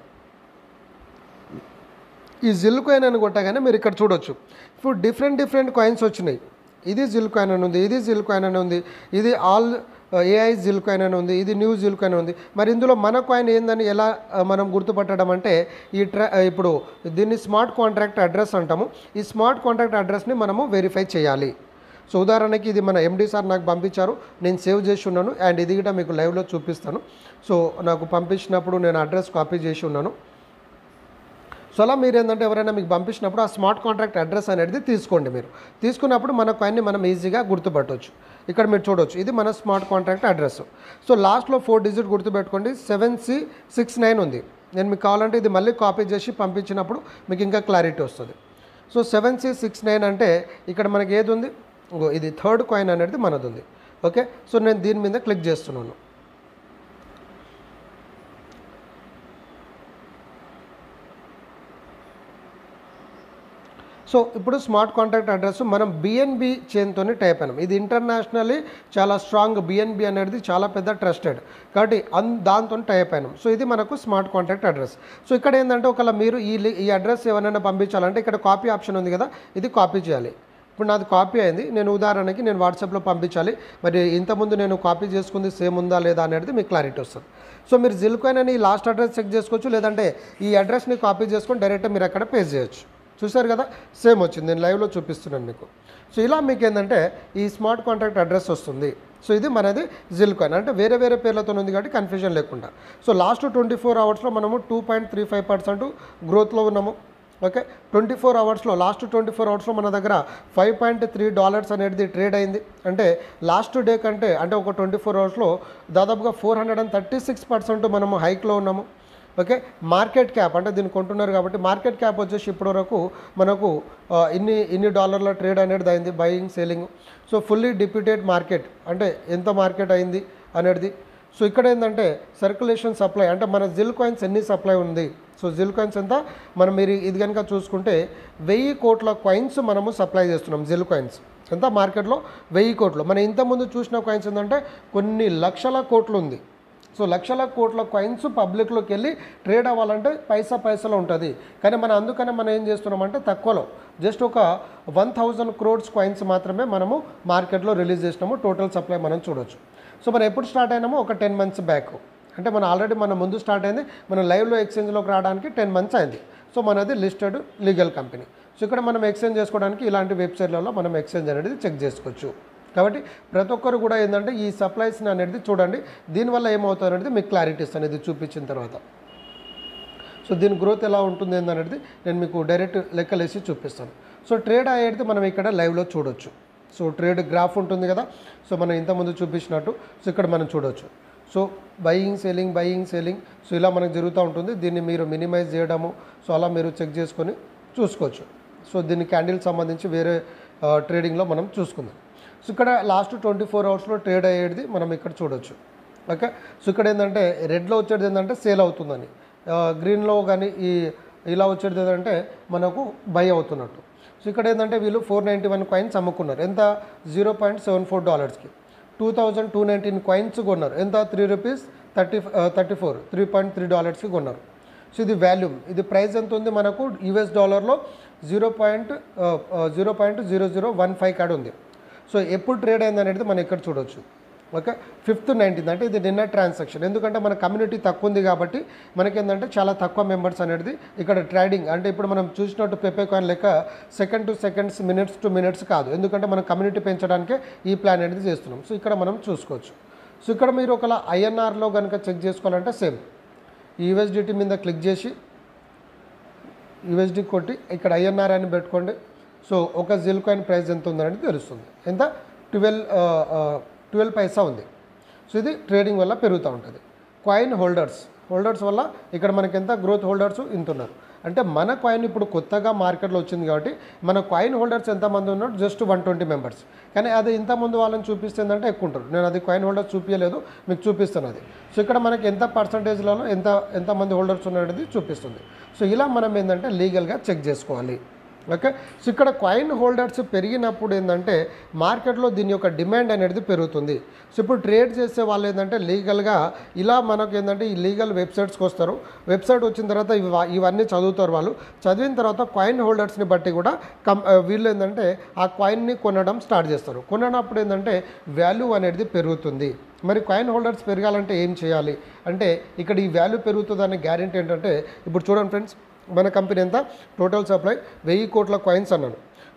ఈ జిల్ కాయిన్ అని కొట్టగానే మీరు ఇక్కడ చూడొచ్చు ఇప్పుడు డిఫరెంట్ డిఫరెంట్ కాయిన్స్ వచ్చినాయి ఇది జిల్ కాయిన్ అని ఉంది ఇది జిల్ కాయిన్ అని ఉంది ఇది ఆల్ ఏఐ జిల్ కాయిన్ అని ఉంది ఇది న్యూ జిల్ కాయిన్ ఉంది మరి ఇందులో మన కాయిన్ ఏందని ఎలా ఆ, మనం గుర్తుపట్టడం అంటే ఈ ట్రా ఇప్పుడు దీన్ని స్మార్ట్ కాంట్రాక్ట్ అడ్రస్ అంటాము ఈ స్మార్ట్ కాంట్రాక్ట్ అడ్రస్ని మనము వెరిఫై చేయాలి సో ఉదాహరణకి ఇది మన ఎండి సార్ నాకు పంపించారు నేను సేవ్ చేసి ఉన్నాను అండ్ ఇది కూడా మీకు లైవ్లో చూపిస్తాను సో నాకు పంపించినప్పుడు నేను అడ్రస్ కాపీ చేసి ఉన్నాను సో అలా మీరు ఏంటంటే ఎవరైనా మీకు పంపించినప్పుడు ఆ స్మార్ట్ కాంట్రాక్ట్ అడ్రస్ అనేది తీసుకోండి మీరు తీసుకున్నప్పుడు మన కాయిన్ని మనం ఈజీగా గుర్తుపట్టవచ్చు ఇక్కడ మీరు చూడొచ్చు ఇది మన స్మార్ట్ కాంట్రాక్ట్ అడ్రస్ సో లాస్ట్లో ఫోర్ డిజిట్ గుర్తుపెట్టుకోండి సెవెన్ సి సిక్స్ నైన్ ఉంది నేను మీకు కావాలంటే ఇది మళ్ళీ కాపీ చేసి పంపించినప్పుడు మీకు ఇంకా క్లారిటీ వస్తుంది so seven C six nine అంటే ఇక్కడ మనకి ఏది ఉంది ఇంగో ఇది థర్డ్ కాయిన్ అనేది మనది ఉంది ఓకే సో నేను దీని మీద క్లిక్ చేస్తున్నాను సో ఇప్పుడు స్మార్ట్ కాంటాక్ట్ అడ్రస్ మనం బిఎన్బి చైన్తో టైప్ అయినాం ఇది ఇంటర్నేషనల్లీ చాలా స్ట్రాంగ్ బిఎన్బి అనేది చాలా పెద్ద ట్రస్టెడ్ కాబట్టి అన్ దాంతో టైప్ అయినాం సో ఇది మనకు స్మార్ట్ కాంటాక్ట్ అడ్రస్ సో ఇక్కడ ఏంటంటే ఒకవేళ మీరు ఈ లి- ఈ అడ్రస్ ఎవరైనా పంపించాలంటే ఇక్కడ కాపీ ఆప్షన్ ఉంది కదా ఇది కాపీ చేయాలి ఇప్పుడు నాది కాపీ అయింది నేను ఉదాహరణకి నేను వాట్సాప్లో పంపించాలి మరి ఇంతకుముందు నేను కాపీ చేసుకుంది సేమ్ ఉందా లేదా అనేది మీకు క్లారిటీ వస్తుంది సో మీరు జిల్కోయిన్ అని లాస్ట్ అడ్రస్ చెక్ చేసుకోవచ్చు లేదంటే ఈ అడ్రస్ని కాపీ చేసుకొని డైరెక్ట్ మీరు అక్కడ పే చేయొచ్చు చూసారు కదా సేమ్ వచ్చింది నేను లైవ్లో చూపిస్తున్నాను మీకు సో ఇలా మీకు ఏంటంటే ఈ స్మార్ట్ కాంటాక్ట్ అడ్రస్ వస్తుంది సో ఇది మనది జిల్ కాయిన్ అంటే వేరే వేరే పేర్లతో ఉంది కాబట్టి కన్ఫ్యూజన్ లేకుండా సో లాస్ట్ ట్వంటీ ఫోర్ అవర్స్లో మనము two point three five percent గ్రోత్లో ఉన్నాము ఓకే ట్వంటీ ఫోర్ అవర్స్లో లాస్ట్ ట్వంటీ ఫోర్ అవర్స్లో మన దగ్గర ఫైవ్ పాయింట్ త్రీ డాలర్స్ అనేది ట్రేడ్ అయింది అంటే లాస్ట్ డే కంటే అంటే ఒక ట్వంటీ ఫోర్ అవర్స్లో దాదాపుగా four hundred and thirty six percent మనము హైక్లో ఉన్నాము ఓకే మార్కెట్ క్యాప్ అంటే దీన్ని కొంటున్నారు కాబట్టి మార్కెట్ క్యాప్ వచ్చేసి ఇప్పటివరకు మనకు ఆ, ఇన్ని ఇన్ని డాలర్ల ట్రేడ్ అనేది అయింది buying selling so fully diluted market అంటే ఎంత మార్కెట్ అయింది అనేది సో ఇక్కడ ఏంటంటే సర్క్యులేషన్ సప్లై అంటే మన జిల్ కాయిన్స్ ఎన్ని సప్లై ఉంది సో జిల్ కాయిన్స్ ఎంత మనం మీరు ఇది కనుక చూసుకుంటే వెయ్యి కోట్ల కాయిన్స్ మనము సప్లై చేస్తున్నాం జిల్ కాయిన్స్ ఎంత మార్కెట్లో వెయ్యి కోట్లు మనం ఇంతకుముందు చూసిన కాయిన్స్ ఏంటంటే కొన్ని లక్షల కోట్లు ఉంది సో లక్షల కోట్ల కాయిన్స్ పబ్లిక్లోకి వెళ్ళి ట్రేడ్ అవ్వాలంటే పైసా పైసలో ఉంటుంది కానీ మనం అందుకనే మనం ఏం చేస్తున్నామంటే తక్కువలో జస్ట్ ఒక వన్ థౌజండ్ క్రోడ్స్ కాయిన్స్ మాత్రమే మనము మార్కెట్లో రిలీజ్ చేసినాము టోటల్ సప్లై మనం చూడొచ్చు సో మనం ఎప్పుడు స్టార్ట్ అయినామో ఒక టెన్ మంత్స్ బ్యాక్ అంటే మన ఆల్రెడీ మన ముందు స్టార్ట్ అయింది మనం లైవ్లో ఎక్స్చేంజ్లోకి రావడానికి టెన్ మంత్స్ అయింది సో మనది లిస్టెడ్ లీగల్ కంపెనీ సో ఇక్కడ మనం ఎక్స్చేంజ్ చేసుకోవడానికి ఇలాంటి వెబ్సైట్లలో మనం ఎక్స్చేంజ్ అనేది చెక్ చేసుకోవచ్చు కాబట్టి ప్రతి ఒక్కరు కూడా ఏంటంటే ఈ సప్లైస్ని అనేది చూడండి దీనివల్ల ఏమవుతుంది అనేది మీకు క్లారిటీ ఇస్తాను ఇది చూపించిన తర్వాత సో దీని గ్రోత్ ఎలా ఉంటుంది అనేది నేను మీకు డైరెక్ట్ లెక్కలేసి చూపిస్తాను సో ట్రేడ్ అయ్యేది మనం ఇక్కడ లైవ్లో చూడొచ్చు సో ట్రేడ్ గ్రాఫ్ ఉంటుంది కదా సో మనం ఇంతకుముందు చూపించినట్టు సో ఇక్కడ మనం చూడొచ్చు so buying selling buying selling so ఇలా మనకు జరుగుతూ ఉంటుంది దీన్ని మీరు మినిమైజ్ చేయడము సో అలా మీరు చెక్ చేసుకొని చూసుకోవచ్చు సో దీని క్యాండిల్ సంబంధించి వేరే ట్రేడింగ్లో మనం చూసుకుందాం సో ఇక్కడ లాస్ట్ ట్వంటీ ఫోర్ అవర్స్లో ట్రేడ్ అయ్యేది మనం ఇక్కడ చూడొచ్చు ఓకే సో ఇక్కడ ఏంటంటే రెడ్లో వచ్చేది ఏంటంటే సేల్ అవుతుందని ఆ, గ్రీన్లో కానీ ఈ ఇలా వచ్చేది ఏంటంటే మనకు బై అవుతున్నట్టు సో ఇక్కడ ఏంటంటే వీళ్ళు ఫోర్ నైంటీ వన్ కాయిన్స్ అమ్ముకున్నారు ఎంత జీరో పాయింట్ సెవెన్ ఫోర్ డాలర్స్కి two thousand two nineteen coins కొన్నారు ఎంత three rupees thirty thirty four three point three డాలర్స్కి కొన్నారు సో ఇది వాల్యూమ్ ఇది ప్రైస్ ఎంత ఉంది మనకు యూఎస్ డాలర్లో zero point zero point zero zero one five కాడ ఉంది సో ఎప్పుడు ట్రేడ్ అయింది అనేది మనం ఇక్కడ చూడొచ్చు ఓకే ఫిఫ్త్ నైన్టీన్త్ అంటే ఇది నిన్న ట్రాన్సాక్షన్ ఎందుకంటే మన కమ్యూనిటీ తక్కువ ఉంది కాబట్టి మనకేంటంటే చాలా తక్కువ మెంబర్స్ అనేది ఇక్కడ ట్రేడింగ్ అంటే ఇప్పుడు మనం చూసినట్టు పెప్పే కాయిన్ లెక్క second to seconds minutes to minutes కాదు ఎందుకంటే మనం కమ్యూనిటీ పెంచడానికే ఈ ప్లాన్ అనేది చేస్తున్నాం సో ఇక్కడ మనం చూసుకోవచ్చు సో ఇక్కడ మీరు ఒకవేళ ఐఎన్ఆర్లో కనుక చెక్ చేసుకోవాలంటే సేమ్ యూఎస్డిటీ మీద క్లిక్ చేసి యూఎస్డి కొట్టి ఇక్కడ ఐఎన్ఆర్ అని పెట్టుకోండి సో ఒక జిల్ కాయిన్ ప్రైస్ ఎంత ఉందనేది తెలుస్తుంది ఎంత ట్వెల్వ్ ట్వెల్వ్ పైసా ఉంది సో ఇది ట్రేడింగ్ వల్ల పెరుగుతూ ఉంటుంది కాయిన్ హోల్డర్స్ హోల్డర్స్ వల్ల ఇక్కడ మనకి ఎంత గ్రోత్ హోల్డర్స్ ఇంత ఉన్నారు అంటే మన కాయిన్ ఇప్పుడు కొత్తగా మార్కెట్లో వచ్చింది కాబట్టి మన కాయిన్ హోల్డర్స్ ఎంతమంది ఉన్నారు జస్ట్ వన్ ట్వంటీ మెంబర్స్ కానీ అది ఇంతకుముందు వాళ్ళని చూపిస్తుందంటే ఎక్కువ ఉంటారు నేను అది కాయిన్ హోల్డర్స్ చూపించలేదు మీకు చూపిస్తాను అది సో ఇక్కడ మనకి ఎంత పర్సంటేజ్లలో ఎంత ఎంతమంది హోల్డర్స్ ఉన్నారనేది చూపిస్తుంది సో ఇలా మనం ఏంటంటే లీగల్గా చెక్ చేసుకోవాలి ఓకే సో ఇక్కడ కాయిన్ హోల్డర్స్ పెరిగినప్పుడు ఏంటంటే మార్కెట్లో దీని యొక్క డిమాండ్ అనేది పెరుగుతుంది సో ఇప్పుడు ట్రేడ్ చేసే వాళ్ళు ఏంటంటే లీగల్గా ఇలా మనకు ఏంటంటే ఈ లీగల్ వెబ్సైట్స్కి వస్తారు వెబ్సైట్ వచ్చిన తర్వాత ఇవి వా- ఇవన్నీ చదువుతారు వాళ్ళు చదివిన తర్వాత కాయిన్ హోల్డర్స్ని బట్టి కూడా కం ఆ, వీళ్ళు ఏంటంటే ఆ కాయిన్ని కొనడం స్టార్ట్ చేస్తారు కొననప్పుడు ఏంటంటే వాల్యూ అనేది పెరుగుతుంది మరి కాయిన్ హోల్డర్స్ పెరగాలంటే ఏం చేయాలి అంటే ఇక్కడ ఈ వాల్యూ పెరుగుతుందనే గ్యారెంటీ ఏంటంటే ఇప్పుడు చూడండి ఫ్రెండ్స్ మన కంపెనీ ఎంత టోటల్ సప్లై వెయ్యి కోట్ల కాయిన్స్ అన్నాను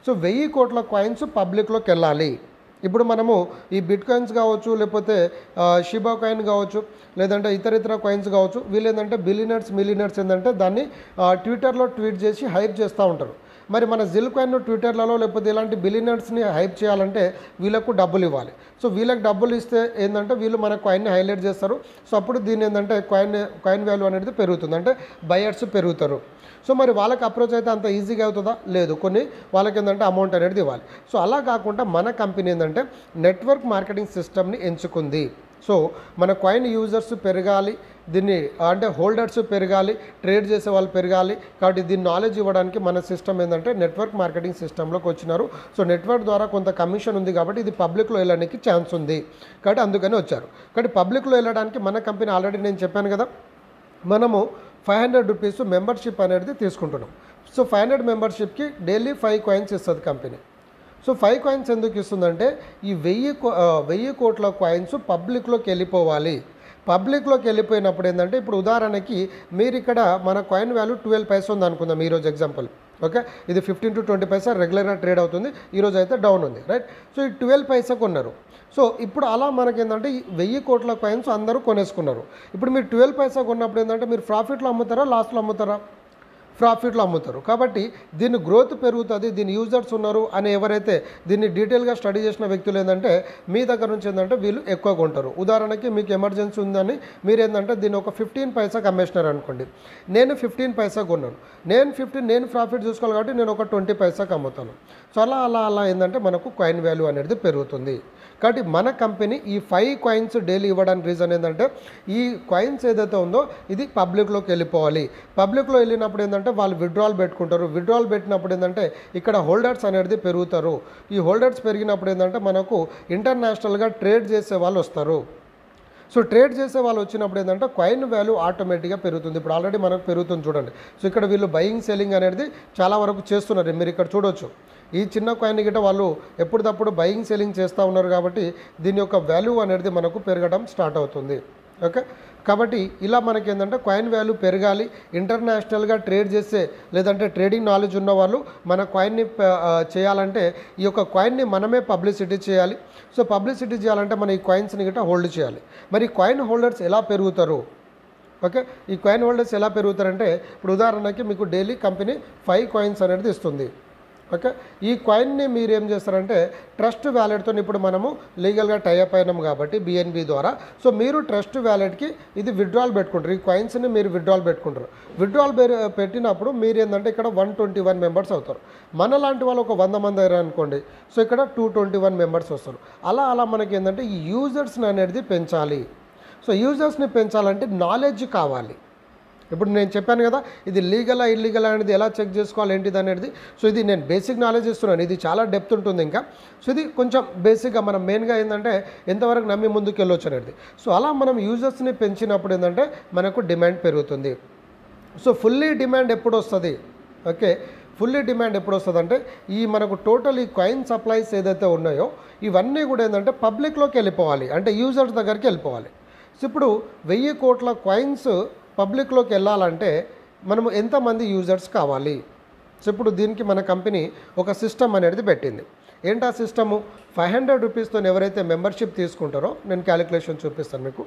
సో వెయ్యి కోట్ల కాయిన్స్ పబ్లిక్లోకి వెళ్ళాలి ఇప్పుడు మనము ఈ బిట్ కాయిన్స్ కావచ్చు లేకపోతే ఆ, షిబా కాయిన్ కావచ్చు లేదంటే ఇతర ఇతర కాయిన్స్ కావచ్చు వీళ్ళు ఏంటంటే బిలినర్స్ మిలినర్స్ ఏంటంటే దాన్ని ఆ, ట్విట్టర్లో ట్వీట్ చేసి హైప్ చేస్తూ ఉంటారు మరి మన జిల్ కాయిన్ ట్విట్టర్లలో లేకపోతే ఇలాంటి బిలినర్స్ని హైప్ చేయాలంటే వీళ్ళకు డబ్బులు ఇవ్వాలి సో వీళ్ళకి డబ్బులు ఇస్తే ఏంటంటే వీళ్ళు మన కాయిన్ని హైలైట్ చేస్తారు సో అప్పుడు దీని ఏంటంటే కాయిన్ కాయిన్ వాల్యూ అనేది పెరుగుతుంది అంటే బయర్స్ పెరుగుతారు సో మరి వాళ్ళకి అప్రోచ్ అయితే అంత ఈజీగా అవుతుందా లేదు కొన్ని వాళ్ళకి ఏంటంటే అమౌంట్ అనేది ఇవ్వాలి సో అలా కాకుండా మన కంపెనీ ఏంటంటే నెట్వర్క్ మార్కెటింగ్ సిస్టమ్ని ఎంచుకుంది సో మన కాయిన్ యూజర్స్ పెరగాలి దీన్ని అంటే హోల్డర్స్ పెరగాలి ట్రేడ్ చేసే వాళ్ళు పెరగాలి కాబట్టి దీని నాలెడ్జ్ ఇవ్వడానికి మన సిస్టమ్ ఏంటంటే నెట్వర్క్ మార్కెటింగ్ సిస్టంలోకి వచ్చినారు సో నెట్వర్క్ ద్వారా కొంత కమిషన్ ఉంది కాబట్టి ఇది పబ్లిక్లో వెళ్ళడానికి ఛాన్స్ ఉంది కాబట్టి అందుకని వచ్చారు కాబట్టి పబ్లిక్లో వెళ్ళడానికి మన కంపెనీ ఆల్రెడీ నేను చెప్పాను కదా మనము ఫైవ్ హండ్రెడ్ రూపీస్ మెంబర్షిప్ అనేది తీసుకుంటున్నాం సో ఫైవ్ హండ్రెడ్ మెంబర్షిప్కి డైలీ ఫైవ్ కాయిన్స్ ఇస్తుంది కంపెనీ సో ఫైవ్ కాయిన్స్ ఎందుకు ఇస్తుందంటే ఈ వెయ్యి కో- ఆ, వెయ్యి కోట్ల కాయిన్స్ పబ్లిక్లోకి వెళ్ళిపోవాలి పబ్లిక్లోకి వెళ్ళిపోయినప్పుడు ఏంటంటే ఇప్పుడు ఉదాహరణకి మీరు ఇక్కడ మన కాయిన్ వాల్యూ ట్వెల్వ్ పైసా ఉంది అనుకుందాం ఈరోజు ఎగ్జాంపుల్ ఓకే ఇది ఫిఫ్టీన్ టు ట్వంటీ పైసా రెగ్యులర్గా ట్రేడ్ అవుతుంది ఈరోజు అయితే డౌన్ ఉంది రైట్ సో ఈ ట్వెల్వ్ పైసా కొన్నారు సో ఇప్పుడు అలా మనకి ఏంటంటే ఈ వెయ్యి కోట్ల కాయిన్స్ అందరూ కొనేసుకున్నారు ఇప్పుడు మీరు ట్వెల్వ్ పైసా కొన్నప్పుడు ఏంటంటే మీరు ప్రాఫిట్లో అమ్ముతారా లాస్ట్లో అమ్ముతారా ప్రాఫిట్లో అమ్ముతారు కాబట్టి దీని గ్రోత్ పెరుగుతుంది దీని యూజర్స్ ఉన్నారు అని ఎవరైతే దీన్ని డీటెయిల్గా స్టడీ చేసిన వ్యక్తులు ఏంటంటే మీ దగ్గర నుంచి ఏంటంటే వీళ్ళు ఎక్కువ కొంటారు ఉదాహరణకి మీకు ఎమర్జెన్సీ ఉందని మీరు ఏంటంటే దీన్ని ఒక ఫిఫ్టీన్ పైసాకి అమ్మేసినారు అనుకోండి నేను ఫిఫ్టీన్ పైసా కొన్నాను నేను ఫిఫ్టీన్ నేను ప్రాఫిట్ చూసుకోవాలి కాబట్టి నేను ఒక ట్వంటీ పైసాకి అమ్ముతాను సో అలా అలా అలా ఏంటంటే మనకు కాయిన్ వాల్యూ అనేది పెరుగుతుంది కాబట్టి మన కంపెనీ ఈ ఫైవ్ కాయిన్స్ డైలీ ఇవ్వడానికి రీజన్ ఏంటంటే ఈ కాయిన్స్ ఏదైతే ఉందో ఇది పబ్లిక్లోకి వెళ్ళిపోవాలి పబ్లిక్లో వెళ్ళినప్పుడు ఏంటంటే వాళ్ళు విడ్రాల్ పెట్టుకుంటారు విడ్రాల్ పెట్టినప్పుడు ఏంటంటే ఇక్కడ హోల్డర్స్ అనేది పెరుగుతారు ఈ హోల్డర్స్ పెరిగినప్పుడు ఏంటంటే మనకు ఇంటర్నేషనల్గా ట్రేడ్ చేసే వాళ్ళు వస్తారు సో ట్రేడ్ చేసే వాళ్ళు వచ్చినప్పుడు ఏంటంటే కాయిన్ వాల్యూ ఆటోమేటిక్గా పెరుగుతుంది ఇప్పుడు ఆల్రెడీ మనకు పెరుగుతుంది చూడండి సో ఇక్కడ వీళ్ళు బయింగ్ సెల్లింగ్ అనేది చాలా వరకు చేస్తున్నారు మీరు ఇక్కడ చూడొచ్చు ఈ చిన్న కాయిన్ గిట్ట వాళ్ళు ఎప్పటికప్పుడు బయింగ్ సెల్లింగ్ చేస్తూ ఉన్నారు కాబట్టి దీని యొక్క వాల్యూ అనేది మనకు పెరగడం స్టార్ట్ అవుతుంది ఓకే కాబట్టి ఇలా మనకి ఏంటంటే కాయిన్ వాల్యూ పెరగాలి ఇంటర్నేషనల్గా ట్రేడ్ చేసే లేదంటే ట్రేడింగ్ నాలెడ్జ్ ఉన్న వాళ్ళు మన కాయిన్ని ప- ఆ, చేయాలంటే ఈ యొక్క కాయిన్ని మనమే పబ్లిసిటీ చేయాలి సో పబ్లిసిటీ చేయాలంటే మన ఈ కాయిన్స్ని గిట్ట హోల్డ్ చేయాలి మరి కాయిన్ హోల్డర్స్ ఎలా పెరుగుతారు ఓకే ఈ కాయిన్ హోల్డర్స్ ఎలా పెరుగుతారంటే ఇప్పుడు ఉదాహరణకి మీకు డైలీ కంపెనీ ఫైవ్ కాయిన్స్ అనేది ఇస్తుంది ఓకే ఈ కాయిన్ని మీరు ఏం చేస్తారంటే ట్రస్ట్ వ్యాలెట్తో ఇప్పుడు మనము లీగల్గా టైఅప్ అయినాం కాబట్టి బిఎన్బి ద్వారా సో మీరు ట్రస్ట్ వ్యాలెట్కి ఇది విడ్రాల్ పెట్టుకుంటారు ఈ కాయిన్స్ని మీరు విడ్రాల్ పెట్టుకుంటారు విడ్రాల్ పెట్టినప్పుడు మీరు ఏంటంటే ఇక్కడ వన్ ట్వంటీ వన్ మెంబర్స్ అవుతారు మన లాంటి వాళ్ళు ఒక వంద మంది అయ్యారు అనుకోండి సో ఇక్కడ టూ ట్వంటీ వన్ మెంబర్స్ వస్తారు అలా అలా మనకి ఏంటంటే ఈ యూజర్స్ని అనేది పెంచాలి సో యూజర్స్ని పెంచాలంటే నాలెడ్జ్ కావాలి ఇప్పుడు నేను చెప్పాను కదా ఇది లీగలా ఇల్లీగల్ అనేది ఎలా చెక్ చేసుకోవాలి ఏంటిది అనేది సో ఇది నేను బేసిక్ నాలెడ్జ్ ఇస్తున్నాను ఇది చాలా డెప్త్ ఉంటుంది ఇంకా సో ఇది కొంచెం బేసిక్గా మనం మెయిన్గా ఏంటంటే ఎంతవరకు నమ్మి ముందుకు వెళ్ళొచ్చు అనేది సో అలా మనం యూజర్స్ని పెంచినప్పుడు ఏంటంటే మనకు డిమాండ్ పెరుగుతుంది సో ఫుల్లీ డిమాండ్ ఎప్పుడు వస్తుంది ఓకే ఫుల్లీ డిమాండ్ ఎప్పుడు వస్తుంది అంటే ఈ మనకు టోటల్ ఈ కాయిన్ సప్లైస్ ఏదైతే ఉన్నాయో ఇవన్నీ కూడా ఏంటంటే పబ్లిక్లోకి వెళ్ళిపోవాలి అంటే యూజర్స్ దగ్గరికి వెళ్ళిపోవాలి సో ఇప్పుడు వెయ్యి కోట్ల కాయిన్స్ పబ్లిక్లోకి వెళ్ళాలంటే మనము ఎంతమంది యూజర్స్ కావాలి సో ఇప్పుడు దీనికి మన కంపెనీ ఒక సిస్టమ్ అనేది పెట్టింది ఏంటి ఆ సిస్టము ఫైవ్ హండ్రెడ్ రూపీస్తో ఎవరైతే మెంబర్షిప్ తీసుకుంటారో నేను క్యాలిక్యులేషన్ చూపిస్తాను మీకు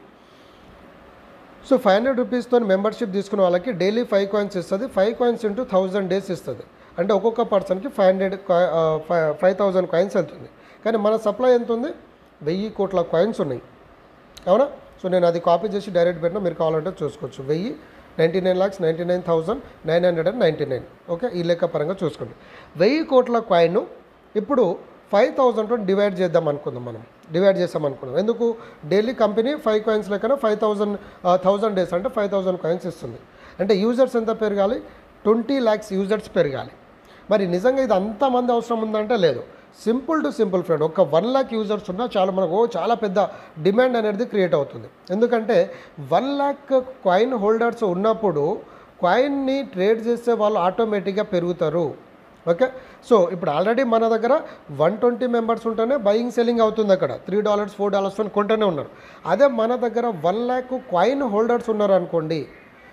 సో ఫైవ్ హండ్రెడ్ రూపీస్తో మెంబర్షిప్ తీసుకున్న వాళ్ళకి డైలీ ఫైవ్ కాయిన్స్ ఇస్తుంది five coins into thousand days ఇస్తుంది అంటే ఒక్కొక్క పర్సన్కి five hundred five thousand coins వెళ్తుంది కానీ మన సప్లై ఎంత ఉంది వెయ్యి కోట్ల కాయిన్స్ ఉన్నాయి అవునా సో నేను అది కాపీ చేసి డైరెక్ట్ పెట్టినా మీరు కావాలంటే చూసుకోవచ్చు వెయ్యి ninety nine lakhs ninety nine thousand nine hundred and ninety nine okay ఈ లెక్క పరంగా చూసుకోండి వెయ్యి కోట్ల కాయిన్ ఇప్పుడు ఫైవ్ థౌజండ్తో డివైడ్ చేద్దాం అనుకుందాం మనం డివైడ్ చేస్తాం అనుకుందాం ఎందుకు డైలీ కంపెనీ ఫైవ్ కాయిన్స్ లెక్కన ఫైవ్ థౌజండ్ థౌజండ్ డేస్ అంటే ఫైవ్ థౌజండ్ కాయిన్స్ ఇస్తుంది అంటే యూజర్స్ ఎంత పెరగాలి ట్వంటీ ల్యాక్స్ యూజర్స్ పెరగాలి మరి నిజంగా ఇది అంతమంది అవసరం ఉందంటే లేదు సింపుల్ టు సింపుల్ ఫ్రెండ్ ఒక వన్ ల్యాక్ యూజర్స్ ఉన్నా చాలా మనకు ఓ చాలా పెద్ద డిమాండ్ అనేది క్రియేట్ అవుతుంది ఎందుకంటే వన్ ల్యాక్ కాయిన్ హోల్డర్స్ ఉన్నప్పుడు కాయిన్ని ట్రేడ్ చేసే వాళ్ళు ఆటోమేటిక్గా పెరుగుతారు ఓకే సో ఇప్పుడు ఆల్రెడీ మన దగ్గర వన్ ట్వంటీ మెంబర్స్ ఉంటేనే బయింగ్ సెల్లింగ్ అవుతుంది అక్కడ త్రీ డాలర్స్ ఫోర్ డాలర్స్ కొంటూనే ఉన్నారు అదే మన దగ్గర వన్ ల్యాక్ కాయిన్ హోల్డర్స్ ఉన్నారు అనుకోండి